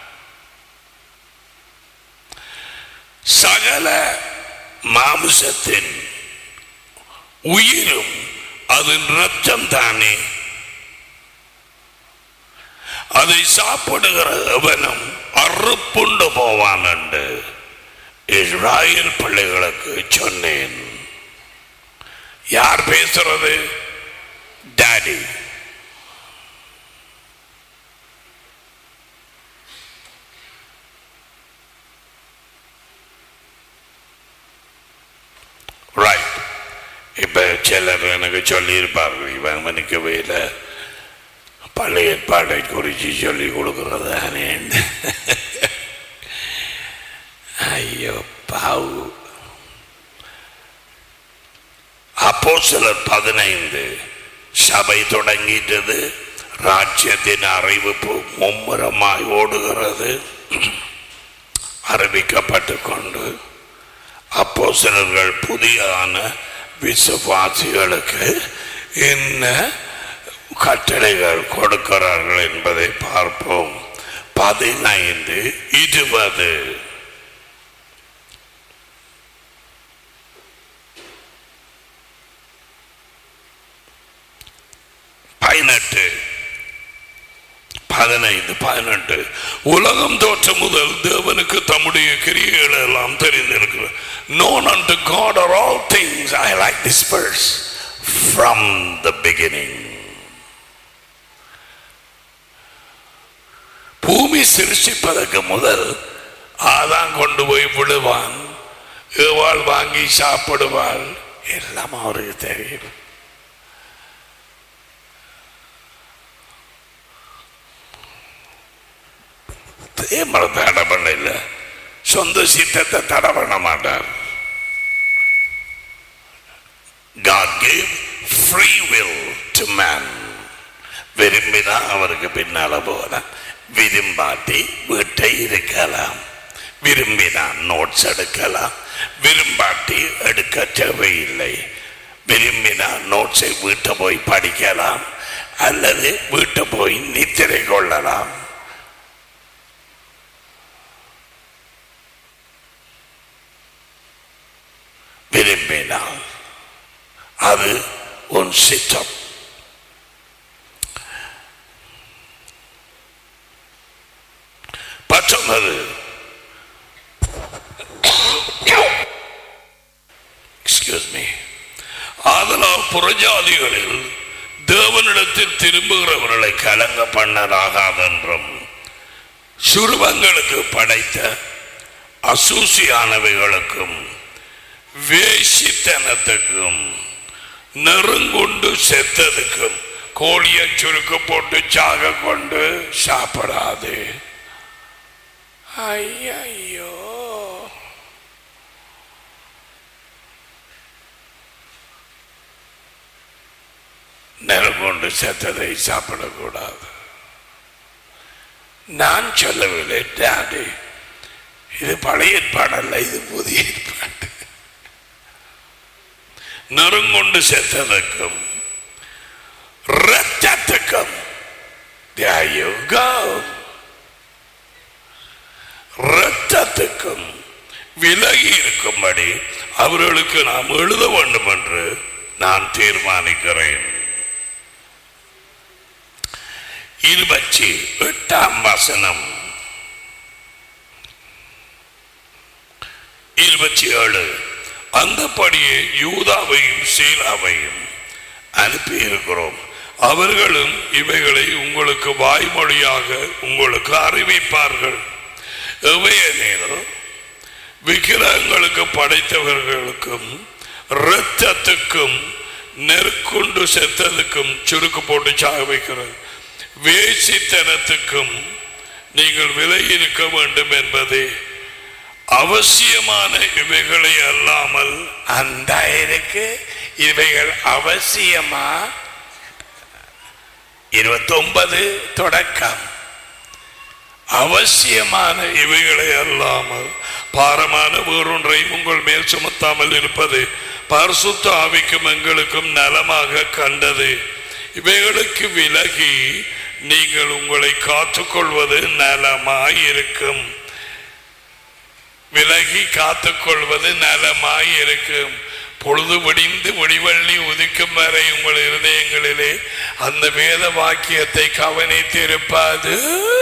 சகல மாமிசத்தின் உயிரும் அதன் ரத்தம் தானே அதை சாப்பிடுகிற எவனும் அறுப்புண்டு போவான் என்று இஸ்ராயல் பிள்ளைகளுக்கு சொன்னேன் யார் பேசுறது டாடி ரைட் இப்ப சிலர் எனக்கு சொல்லியிருப்பார்கள் இவன் மன்னிக்கவே இல்லை பழைய ஏற்பாட்டை குறித்து சொல்லி கொடுக்கறது ஐயோ பாவு அப்போ சிலர் பதினைந்து சபை தொடங்கிட்டது ராஜ்யத்தின் அறிவிப்பு மும்முரமாய் ஓடுகிறது அறிவிக்கப்பட்டு கொண்டு அப்போ சிலர்கள் புதியான விசுவாசிகளுக்கு என்ன கட்டளைகள் கொடுக்கிறார்கள் என்பதை பார்ப்போம் பதினைந்து இருபது பதினெட்டு பதினைந்து பதினெட்டு உலகம் தோற்றம் முதல் தேவனுக்கு தம்முடைய கிரியைகள் எல்லாம் தெரிந்திருக்கிறது known unto God are all things I like this verse from the beginning. பூமி சிருஷ்டிப்பதற்கு முதல் ஆதான் கொண்டு போய் விடுவான் ஏவாள் வாங்கி சாப்பிடுவாள் எல்லாம் அவருக்கு தெரியும் தேமரத்தை தடை பண்ண இல்லை சொந்த சித்தத்தை தடை பண்ண மாட்டார் God gave free will to man. விரும்பினா அவருக்கு பின்னால போகலாம் விரும்பாட்டி வீட்டை இருக்கலாம் விரும்பினா நோட்ஸ் எடுக்கலாம் விரும்பாட்டி எடுக்க தேவையில்லை விரும்பினா நோட்ஸை வீட்டை போய் படிக்கலாம் அல்லது வீட்டை போய் நித்திரை கொள்ளலாம் விரும்பினால் அது உன் சித்தம் பத்தொன்பது எக்ஸ்கியூஸ் மீ ஆதலால் புறஜாதிகளில் தேவனிடத்தில் திரும்புகிறவர்களை கலங்க பண்ணலாகாதென்றும் சுருவங்களுக்கு படைத்த அசூசியானவைகளுக்கும் வேசித்தனத்துக்கும் நெருங்குண்டு செத்ததுக்கும் கோழியை சுருக்க போட்டு சாக கொண்டு சாப்பிடாது ஐயோ நெருங்குண்டு செத்ததை சாப்பிடக்கூடாது நான் சொல்லவில்லை டாடி இது பழைய ஏற்பாடல்ல இது புதிய ஏற்பாடு நெருங்கொண்டு செத்ததற்கும் ரத்தத்துக்கும் There you go. ரத்தத்துக்கும் விலகி இருக்கும்படி அவர்களுக்கு நாம் எழுத வேண்டும் என்று நான் தீர்மானிக்கிறேன் இருபத்தி எட்டாம் வசனம் இருபத்தி ஏழு அந்தபடியே யூதாவையும் சீலாவையும் அனுப்பி இருக்கிறோம் அவர்களும் இவைகளை உங்களுக்கு வாய்மொழியாக உங்களுக்கு அறிவிப்பார்கள் எவையெனில் விக்கிரகங்களுக்கு படைத்தவர்களுக்கும் இரத்தத்துக்கும் நெருக்குண்டு செத்ததுக்கும் சுருக்கு போட்டு சாக வைக்கிறது வேசித்தனத்துக்கும் நீங்கள் விலகி இருக்க வேண்டும் என்பதே அவசியமான இவைகளை அல்லாமல் அந்த இருக்கு இவைகள் அவசியமா இருபத்தொன்பது தொடக்கம் அவசியமான இவைகளை அல்லாமல் பாரமான வேறொன்றை உங்கள் மேல் சுமத்தாமல் இருப்பது பரிசுத்த ஆவிக்கும் எங்களுக்கும் நலமாக கண்டது இவைகளுக்கு விலகி நீங்கள் உங்களை காத்துக்கொள்வது நலமாய் இருக்கும் விலகி காத்துக்கொள்வது நலமாய் இருக்கும் பொழுது விடிந்து விடிவள்ளி உதிக்கும் வரை உங்கள் இருதயங்களிலே அந்த வேத வாக்கியத்தை கவனித்திருப்பாது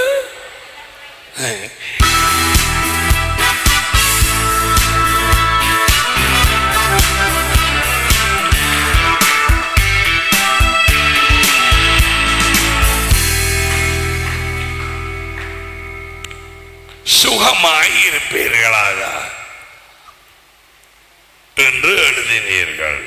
சுகமாய் இருப்பீர்களாக என்று எழுதினீர்கள்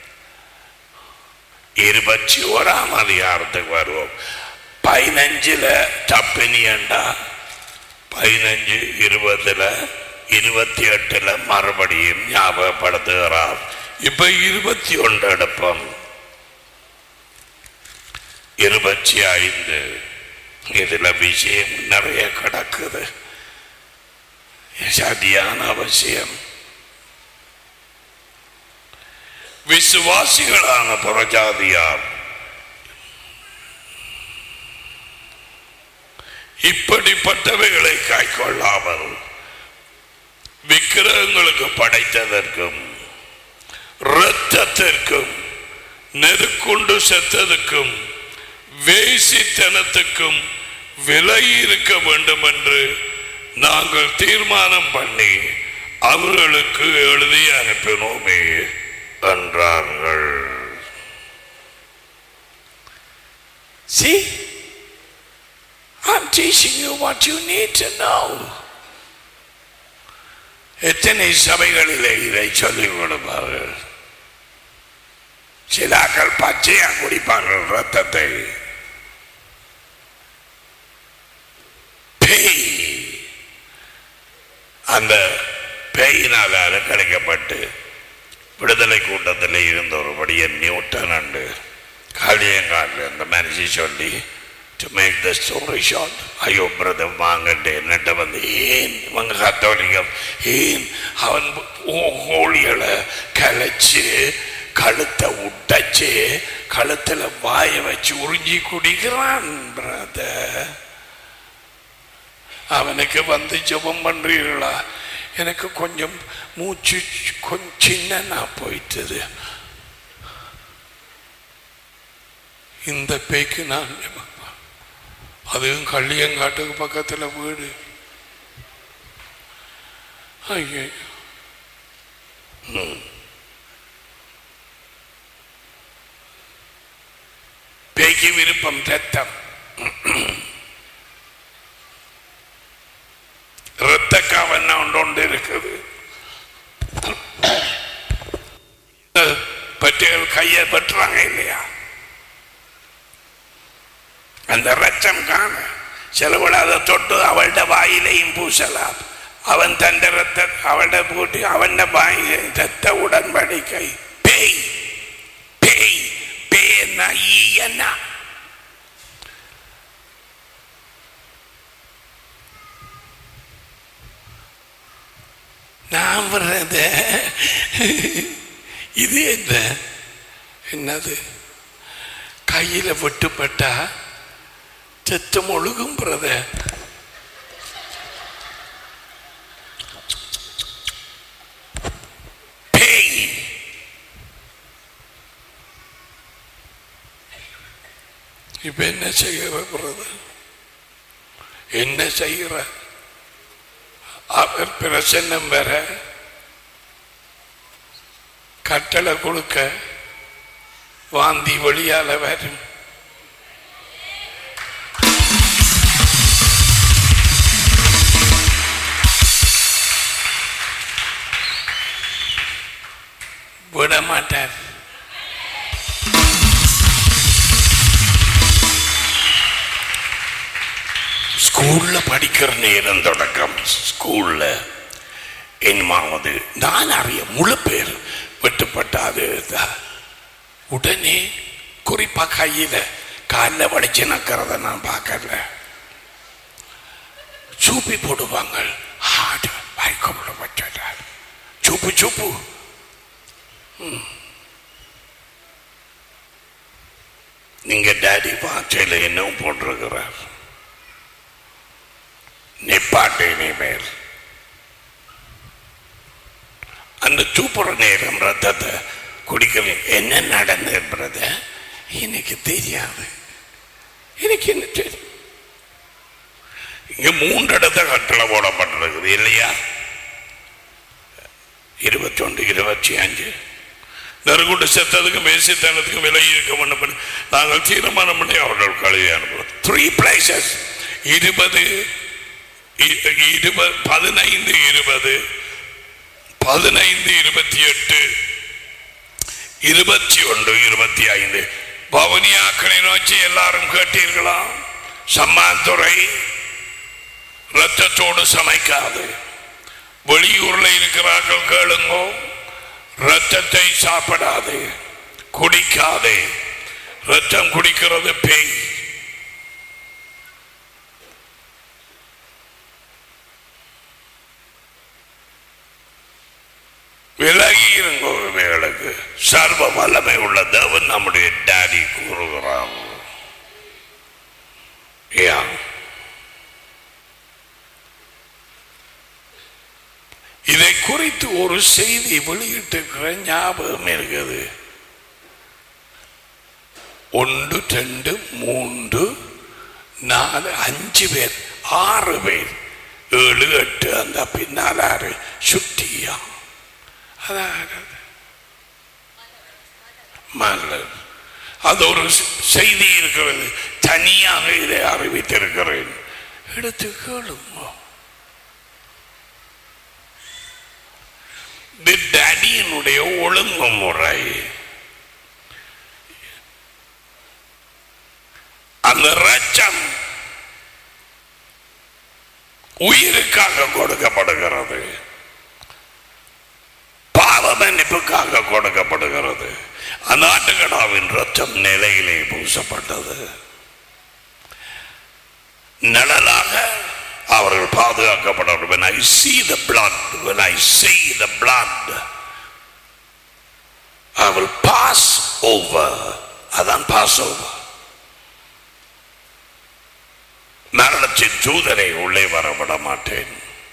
இருபத்தி ஓராம் அதிகாரத்துக்கு வருவோம் பதினஞ்சுல தப்பினியண்டா பதினஞ்சு இருபதுல இருபத்தி எட்டுல மறுபடியும் ஞாபகப்படுத்துகிறார் இப்ப இருபத்தி ஒன்று எடுப்போம் இருபத்தி ஐந்து இதுல விஷயம் நிறைய கிடக்குது சரியான அவசியம் விசுவாசிகளான புறஜாதியார் இப்படிப்பட்டவைகளை காய்கொள்ளாமல் விக்கிரகங்களுக்கு படைத்ததற்கும் இரத்தத்திற்கும் நெருக்குண்டு செத்ததுக்கும் வேசித்தனத்துக்கும் விலகி இருக்க வேண்டும் என்று நாங்கள் தீர்மானம் பண்ணி அவர்களுக்கு எழுதி அனுப்பினோமே என்றார்கள் See? I'm teaching you what you need to know. எத்தனை சபைகளிலே இதை சொல்லிக் கொடுப்பார்கள் சிலாக்கள் பச்சையா குடிப்பார்கள் ரத்தத்தை பேய் அந்த பேயினால் அலக்கழிக்கப்பட்டு விடுதலை கூட்டத்தில் இருந்த ஒரு படிய நியூட்டன் அண்டு காளியங்காட்டில் அந்த மனுஷி சொல்லி to make the story short ஐயோ பிரதம் வாங்கட்டு என்னட்ட வந்து ஏன் இவங்க கத்தோலிக்கம் ஏன் அவன் ஹோலிகளை கலைச்சு கழுத்தை உடைச்சு கழுத்துல வாய வச்சு உறிஞ்சி குடிக்கிறான் பிரதர் அவனுக்கு வந்து ஜெபம் பண்றீர்களா எனக்கு கொஞ்சம் மூச்சு கொஞ்சம் சின்னனா போயிட்டது இந்த பேய்க்கு நான் ஜெபம் பண்- அதுவும் கள்ளியங்காட்டுக்கு பக்கத்துல வீடு ஐயோ பேய்க்கு விருப்பம் ரத்தம் ரத்த காவன்னா ஒன்று ஒன்று இருக்குது பற்றிகள் கையை பற்றுறாங்க இல்லையா அந்த ரத்தம் காண சிலவள் அதை தொட்டு அவள்ட வாயிலையும் பூசலாம் அவன் தந்த ரத்த அவள்ட போட்டு அவன் வாயில ரத்த உடன்படிக்கை பேய் பேய் பேய்னா ஈயன்னா நான் வர்றது இது என்ன என்னது கையில வெட்டுப்பட்டா செத்தம் ஒழுகும் பிரதர் பேய் இப்ப என்ன செய்கிற பிரதர் என்ன செய்கிற அவர் பிரசன்னம் வர கட்டளை கொடுக்க வாந்தி வழியால வரும் விட மாட்டார் ஸ்கூல்ல படிக்கிற நேரம் தொடக்கம் ஸ்கூல்ல என்னமாவது நான் அறிய முழு பேர் வெட்டுப்பட்டாது உடனே குறிப்பா கையில காலில் வளைச்சு நக்கிறத நான் பார்க்கல சூப்பி போடுவாங்க ஹார்ட் வாய்க்கப்பட வச்சார் சூப்பு சூப்பு ம். நீங்க டேடி பாச்சையில் என்னவும் போட்டிருக்கிறார் நிப்பாட்டு இனிமேல் அந்த சூப்புற நேரம் ரத்தத்தை குடிக்கல என்ன நடந்ததுன்றத எனக்கு தெரியாது எனக்கு என்ன தெரியும் இங்க மூன்று இடத்த கட்டளை போடப்பட்டிருக்குது இல்லையா இருபத்தி ஒன்று இருபத்தி அஞ்சு நறுகுண்டு செத்ததுக்கும் மேசித்தனத்துக்கும் விலகி இருக்க வேண்டும் என்று நாங்கள் தீர்மானம் பண்ணி அவர்கள் கழுவி அனுப்புகிறோம் த்ரீ பிளேசஸ் இருபது இ- இருபது பதினைந்து இருபது பதினைந்து இருபத்தி எட்டு இருபத்தி ஒன்று இருபத்தி ஐந்து பவனியாக்களை நோக்கி எல்லாரும் கேட்டீர்களா சம்மாந்துறை ரத்தத்தோடு சமைக்காது வெளியூர்ல இருக்கிறார்கள் கேளுங்கோ ரத்தத்தை சாப்பிடாது குடிக்காதே ரத்தம் குடிக்கிறது பேய் விலகி இருங்கோ இவைகளுக்கு சர்வ வல்லமை உள்ள தேவன் நம்முடைய டாடி கூறுகிறான் யா இதை குறித்து ஒரு செய்தி வெளியிட்டிருக்கிற ஞாபகம் இருக்குது ஒன்று ரெண்டு மூன்று நாலு அஞ்சு பேர் ஆறு பேர் ஏழு எட்டு அந்த பின்னால் ஆறு சுட்டியா அதான் மலர் அது ஒரு செய்தி இருக்கிறது தனியாக இதை அறிவித்திருக்கிறேன் எடுத்து கேளுங்க இது டேடியினுடைய ஒழுங்குமுறை அந்த ரச்சம் உயிருக்காக கொடுக்கப்படுகிறது பாவ மன்னிப்புக்காக கொடுக்கப்படுகிறது அந்த ஆட்டுக்கடாவின் ரத்தம் நிலையிலே பூசப்பட்டது நிழலாக அவர்கள் பாதுகாக்கப்படணும் when I see the blood when I see the blood I will pass over அதான் pass over மரணத்தின் தூதரை உள்ளே வரவிட மாட்டேன்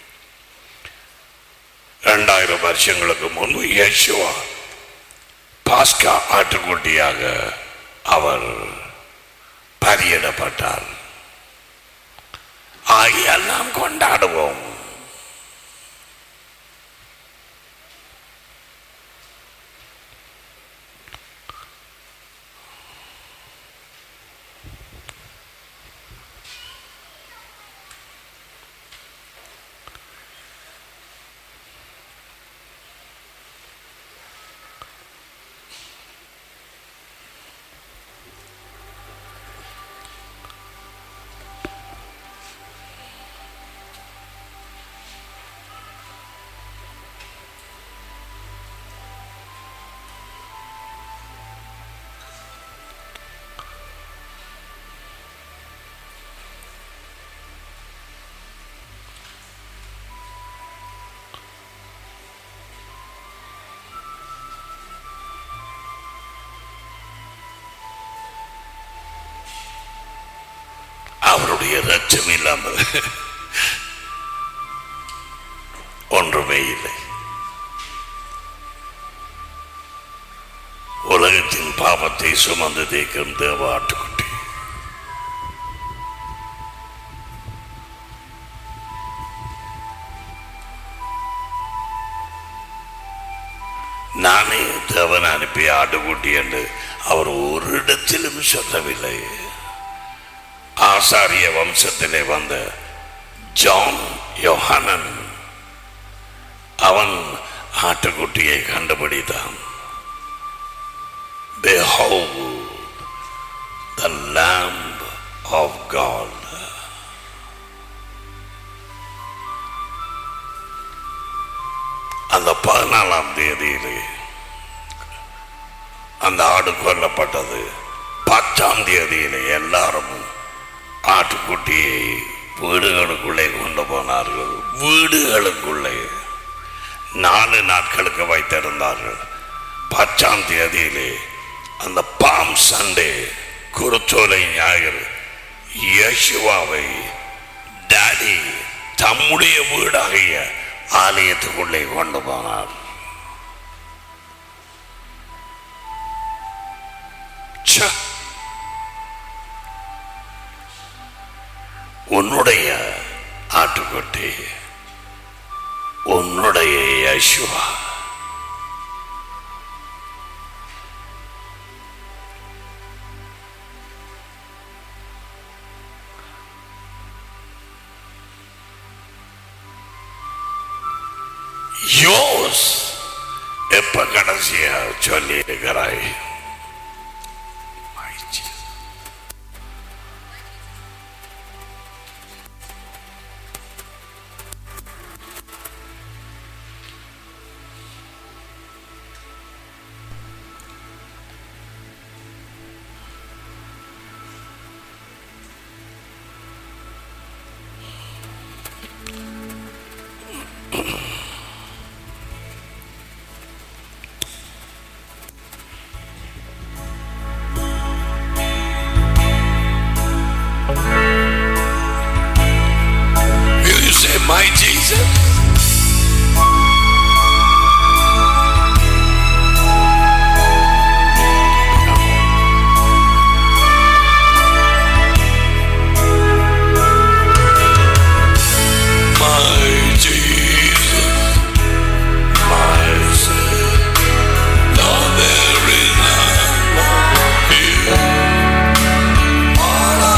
இரண்டாயிரம் வருஷங்களுக்கு முன்பு யேசுவா பாஸ்கா ஆட்டுக்குட்டியாக அவர் பலியிடப்பட்டார் ஆகியால் நாம் கொண்டாடுவோம் அவருடைய ரச்சம் இல்லாமல் ஒன்றுமே இல்லை உலகத்தின் பாவத்தை சுமந்து தேக்கும் தேவ ஆட்டுக்குட்டி நானே தேவன் அனுப்பிய ஆட்டுக்குட்டி என்று அவர் ஒரு இடத்திலும் சொல்லவில்லை ஆசாரிய வம்சத்திலே வந்த ஜான் யோஹானன் அவன் ஆட்டுக்குட்டியை கண்டுபிடித்தான் Behold the Lamb of God. அந்த பதினாலாம் தேதியிலே அந்த ஆடு கொல்லப்பட்டது பத்தாம் தேதியிலே எல்லாரும் ஆட்டுக்குட்டியை வீடுகளுக்குள்ளே கொண்டு போனார்கள் வீடுகளுக்குள்ளே நாலு நாட்களுக்கு வைத்திருந்தார்கள் பத்தாம் தேதியிலே அந்த பாம் சண்டே குருத்தோலை ஞாயிறு யேசுவாவை டாடி தம்முடைய வீடாகிய ஆலயத்துக்குள்ளே கொண்டு போனார் ச்சே. உன்னுடைய ஆட்டுக்குட்டி உன்னுடைய யேசுவா யோஸ் எப்ப கடைசியா சொல்லி இருக்கிறாய் Will you say my Jesus? My Jesus, my Savior, Lord, there is none like you. All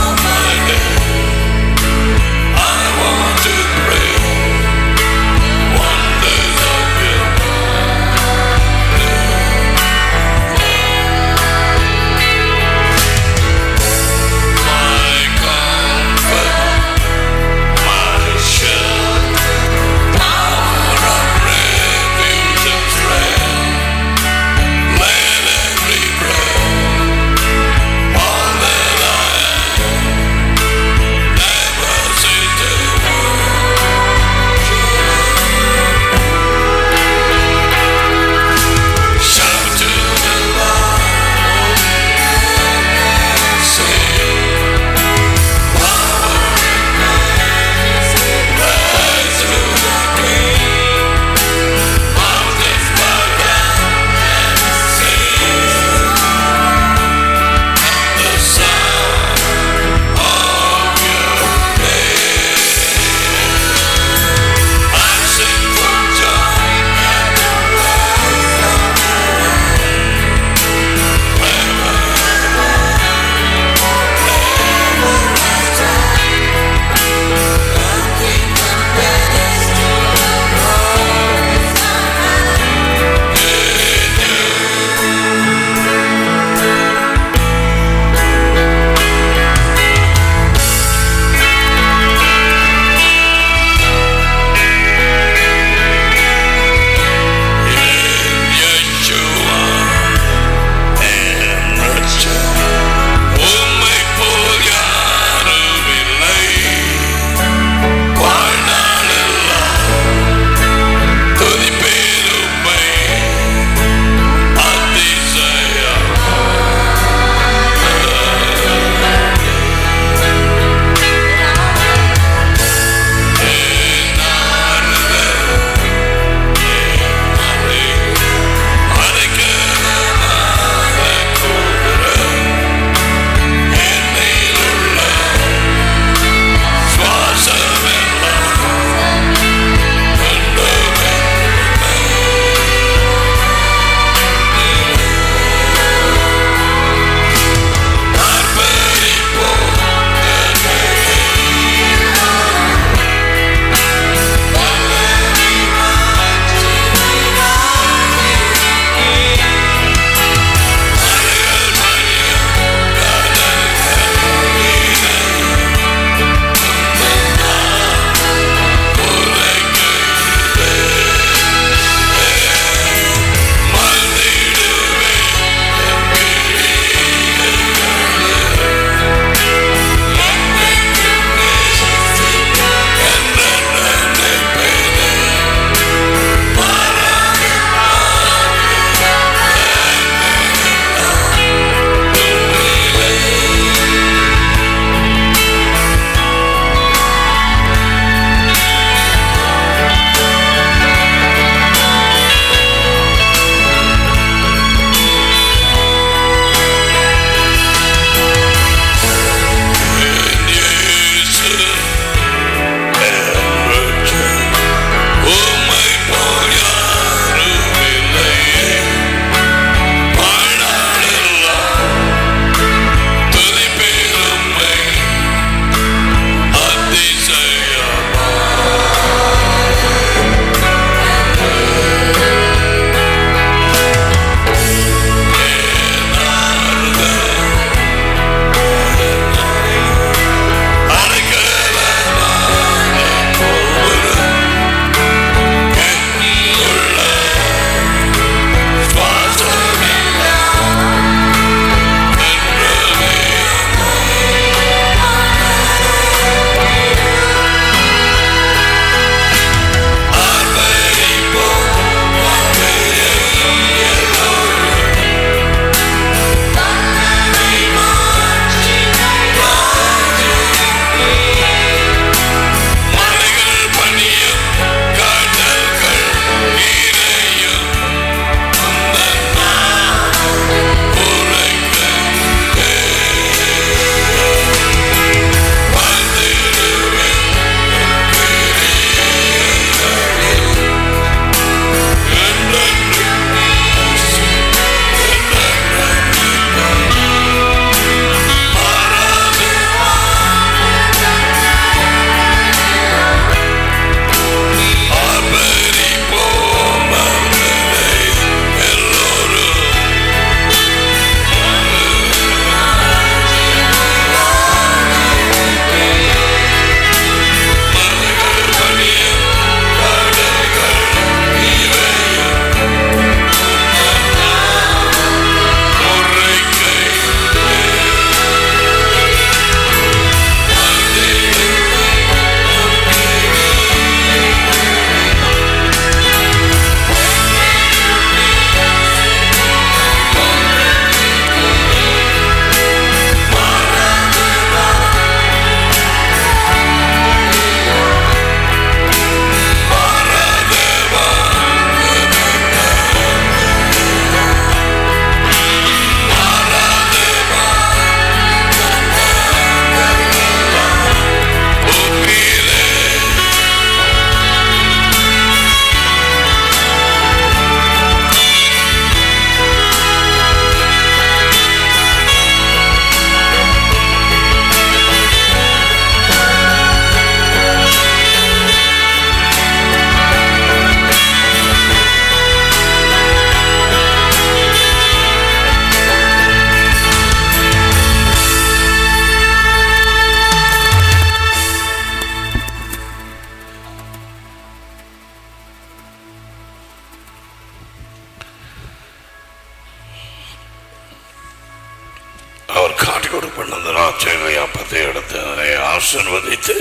விடுதலை அப்பத்தை எடுத்து அதை ஆசிர்வதித்து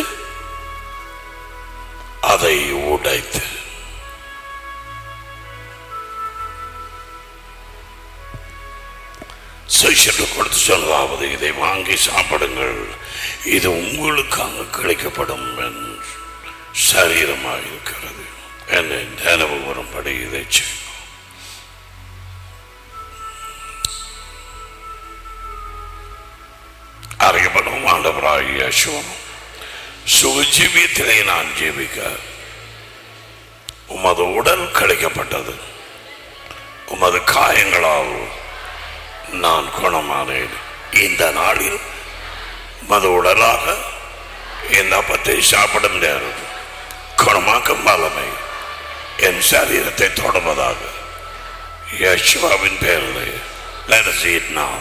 அதை உடைத்து சிஷியருக்கு கொடுத்து சொல்வாவது இதை வாங்கி சாப்பிடுங்கள் இது உங்களுக்காக கிடைக்கப்படும் என் சரீரமாக இருக்கிறது என்னை நினைவு வரும்படி இதை செய்யும் அறியப்படும் ஆண்டவராகிய யேசுவும் சுகஜீவியத்திலே நான் ஜீவிக்க உமது உடல் கிடைக்கப்பட்டது உமது காயங்களால் நான் குணமானேன் இந்த நாளில் உமது உடலாக இந்த அப்பத்தை சாப்பிடும் நேரம் குணமாக்கும் வல்லமை என் சரீரத்தை தொடர்வதாக யேசுவாவின் பேரில் let us eat now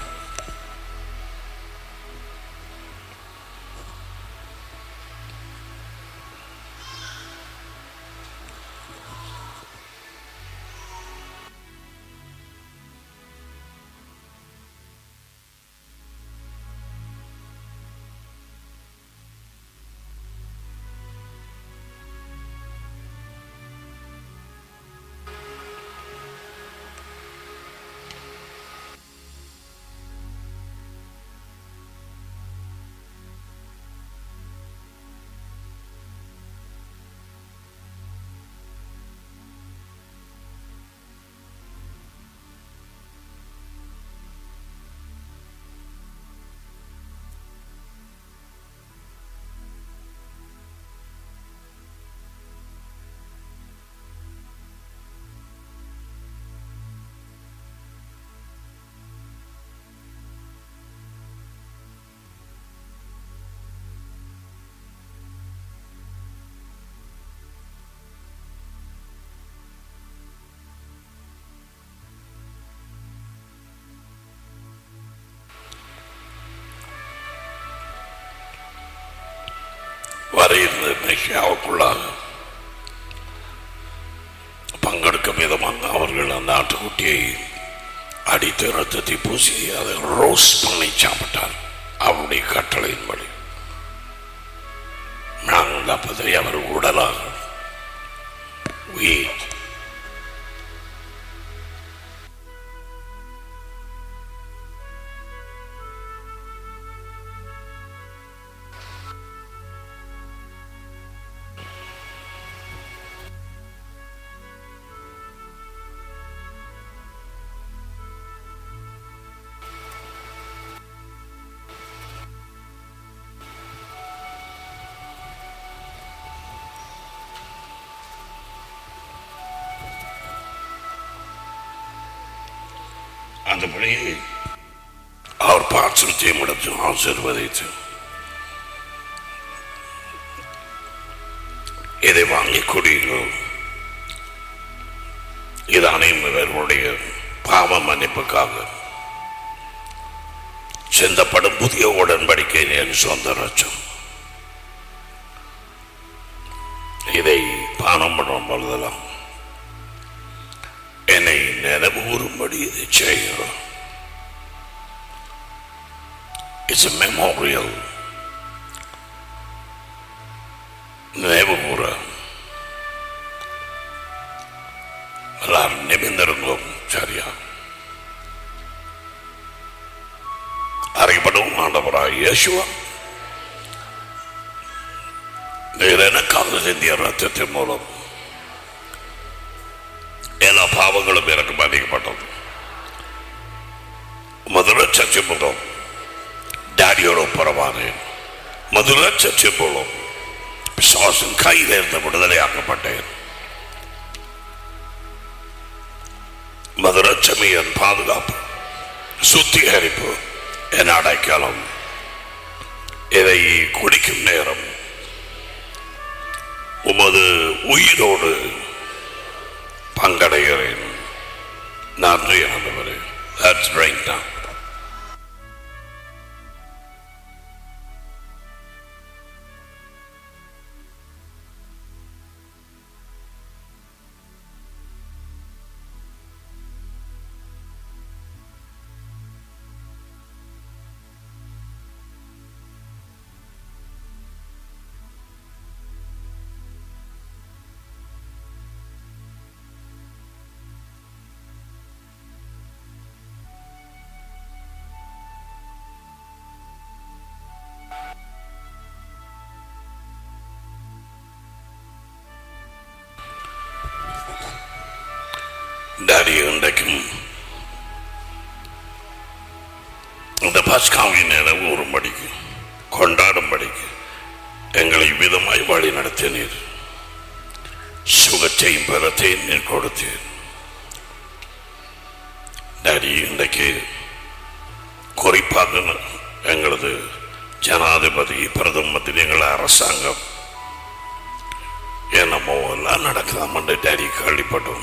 வரையிருந்து மெஷியாவுக்குள்ளாக பங்கெடுக்கும் விதமாக அவர்கள் அந்த ஆட்டுக்குட்டியை அடித்து ரத்தத்தை பூசி அதை ரோஸ் பண்ணி சாப்பிட்டார் அவருடைய கட்டளையின்படி நாங்கள் அப்பதை அவர் உடலாக we ate. அந்தபடி அவர் பாத்திரத்தை முடித்து ஆசிர்வதித்து இதை வாங்கி குடியுங்கள் இது அனைவருடைய பாவ மன்னிப்புக்காக சிந்தப்படும் புதிய உடன்படிக்கை என் சொந்த ரச்சம் இதை பானம் பண்ணும் பொழுதெல்லாம் என்னை நினைவு கூறும்படி இதை செய்கிறோம் இட்ஸ் a மெமோரியல் நினைவு கூற எல்லாரும் நிமிர்ந்திருந்தோம் சரியா அறியப்படும் ஆண்டவராய் இயேசுவா நீர் எனக்காக சிந்திய ரத்தத்தின் மூலம் எல்லா பாவங்களும் எனக்கு மன்னிக்கப்பட்டது மதுர சர்ச்சை மூலம் டாடியோட ஒப்புரவானேன் மதுர சர்ச்சை மூலம் பிசாசின் கையில் இருந்து விடுதலையாக்கப்பட்டேன் மதுரச்சமி என் பாதுகாப்பு சுத்திகரிப்பு என் அடைக்கலம் இதை குடிக்கும் நேரம் உமது உயிரோடு பங்கடைகிறேன் நன்றி ஆண்டவரே தட்ஸ் ரைட் now டாடி இன்றைக்கும் இந்த பஸ்காவின் நினைவு ஒருபடிக்கு கொண்டாடும்படிக்கு எங்களை விதமாய் வழி நடத்தினீர் சுகத்தையும் பலத்தையும் நீர் கொடுத்தீர் டாடி இன்றைக்கு குறிப்பாக எங்களது ஜனாதிபதி பிரதமர் எங்கள் அரசாங்கம் என்னமோ எல்லாம் நடக்கலாம் என்று டாடி கேள்விப்பட்டோம்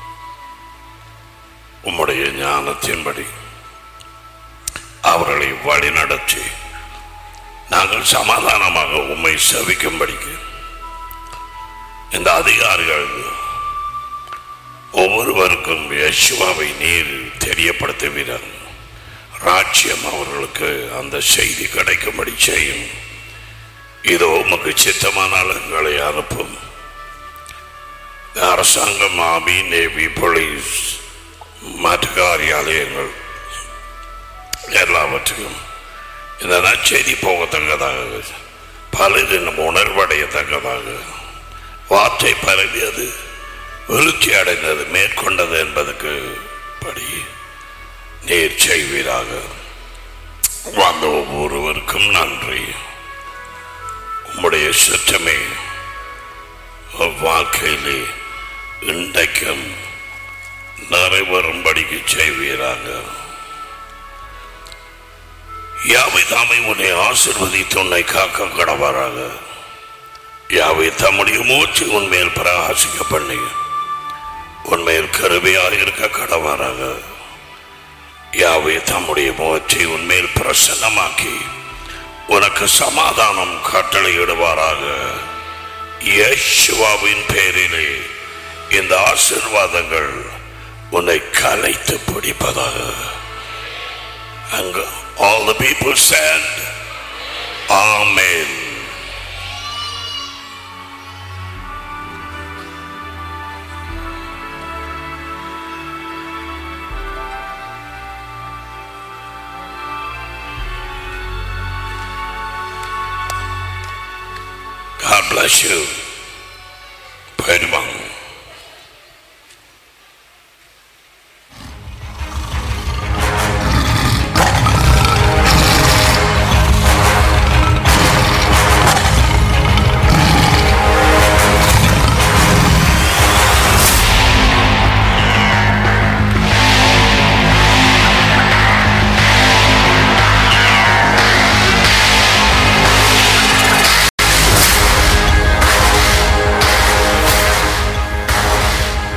உம்முடைய ஞானத்தின்படி அவர்களை வழிநடத்தி நாங்கள் சமாதானமாக உம்மை செவிக்கும்படிக்கு இந்த அதிகாரிகள் ஒவ்வொருவருக்கும் யசுவாவை நீர் தெரியப்படுத்துவீர்கள் ராஜ்யம் அவர்களுக்கு அந்த செய்தி கிடைக்கும்படி செய்யும் இதோ உமக்கு சித்தமானால் எங்களை அனுப்பும் அரசாங்கம் ஆர்மி நேவி போலீஸ் மற்ற காரியாலயங்கள் எல்லாவற்றையும் இந்த நற்செய்தி போகத்தக்கதாக பலரின் உணர்வடையத்தக்கதாக வார்த்தை பரவியது எழுச்சி அடைந்தது மேற்கொண்டது என்பதற்கு படி நீர் செய்வீராக வந்த ஒவ்வொருவருக்கும் நன்றி உம்முடைய சுற்றமே வாழ்க்கையிலே இன்றைக்கும் நிறைவேறும்படிக்கு செய்வீராக யாவை தாமை உன்னை ஆசிர்வதித்து உன்னை காக்க கடவாராக யாவை தம்முடைய மூச்சு உன்மேல் பிரகாசிக்க பண்ணி உன்மேல் கருவையாக இருக்க கடவாராக யாவை தம்முடைய முகத்தை உன்மேல் பிரசன்னமாக்கி உனக்கு சமாதானம் கட்டளையிடுவாராக யேசுவாவின் பேரிலே இந்த ஆசிர்வாதங்கள் உன்னை கலைத்து பிடிப்பதாக அங்கு all the people said amen God bless you. Perumal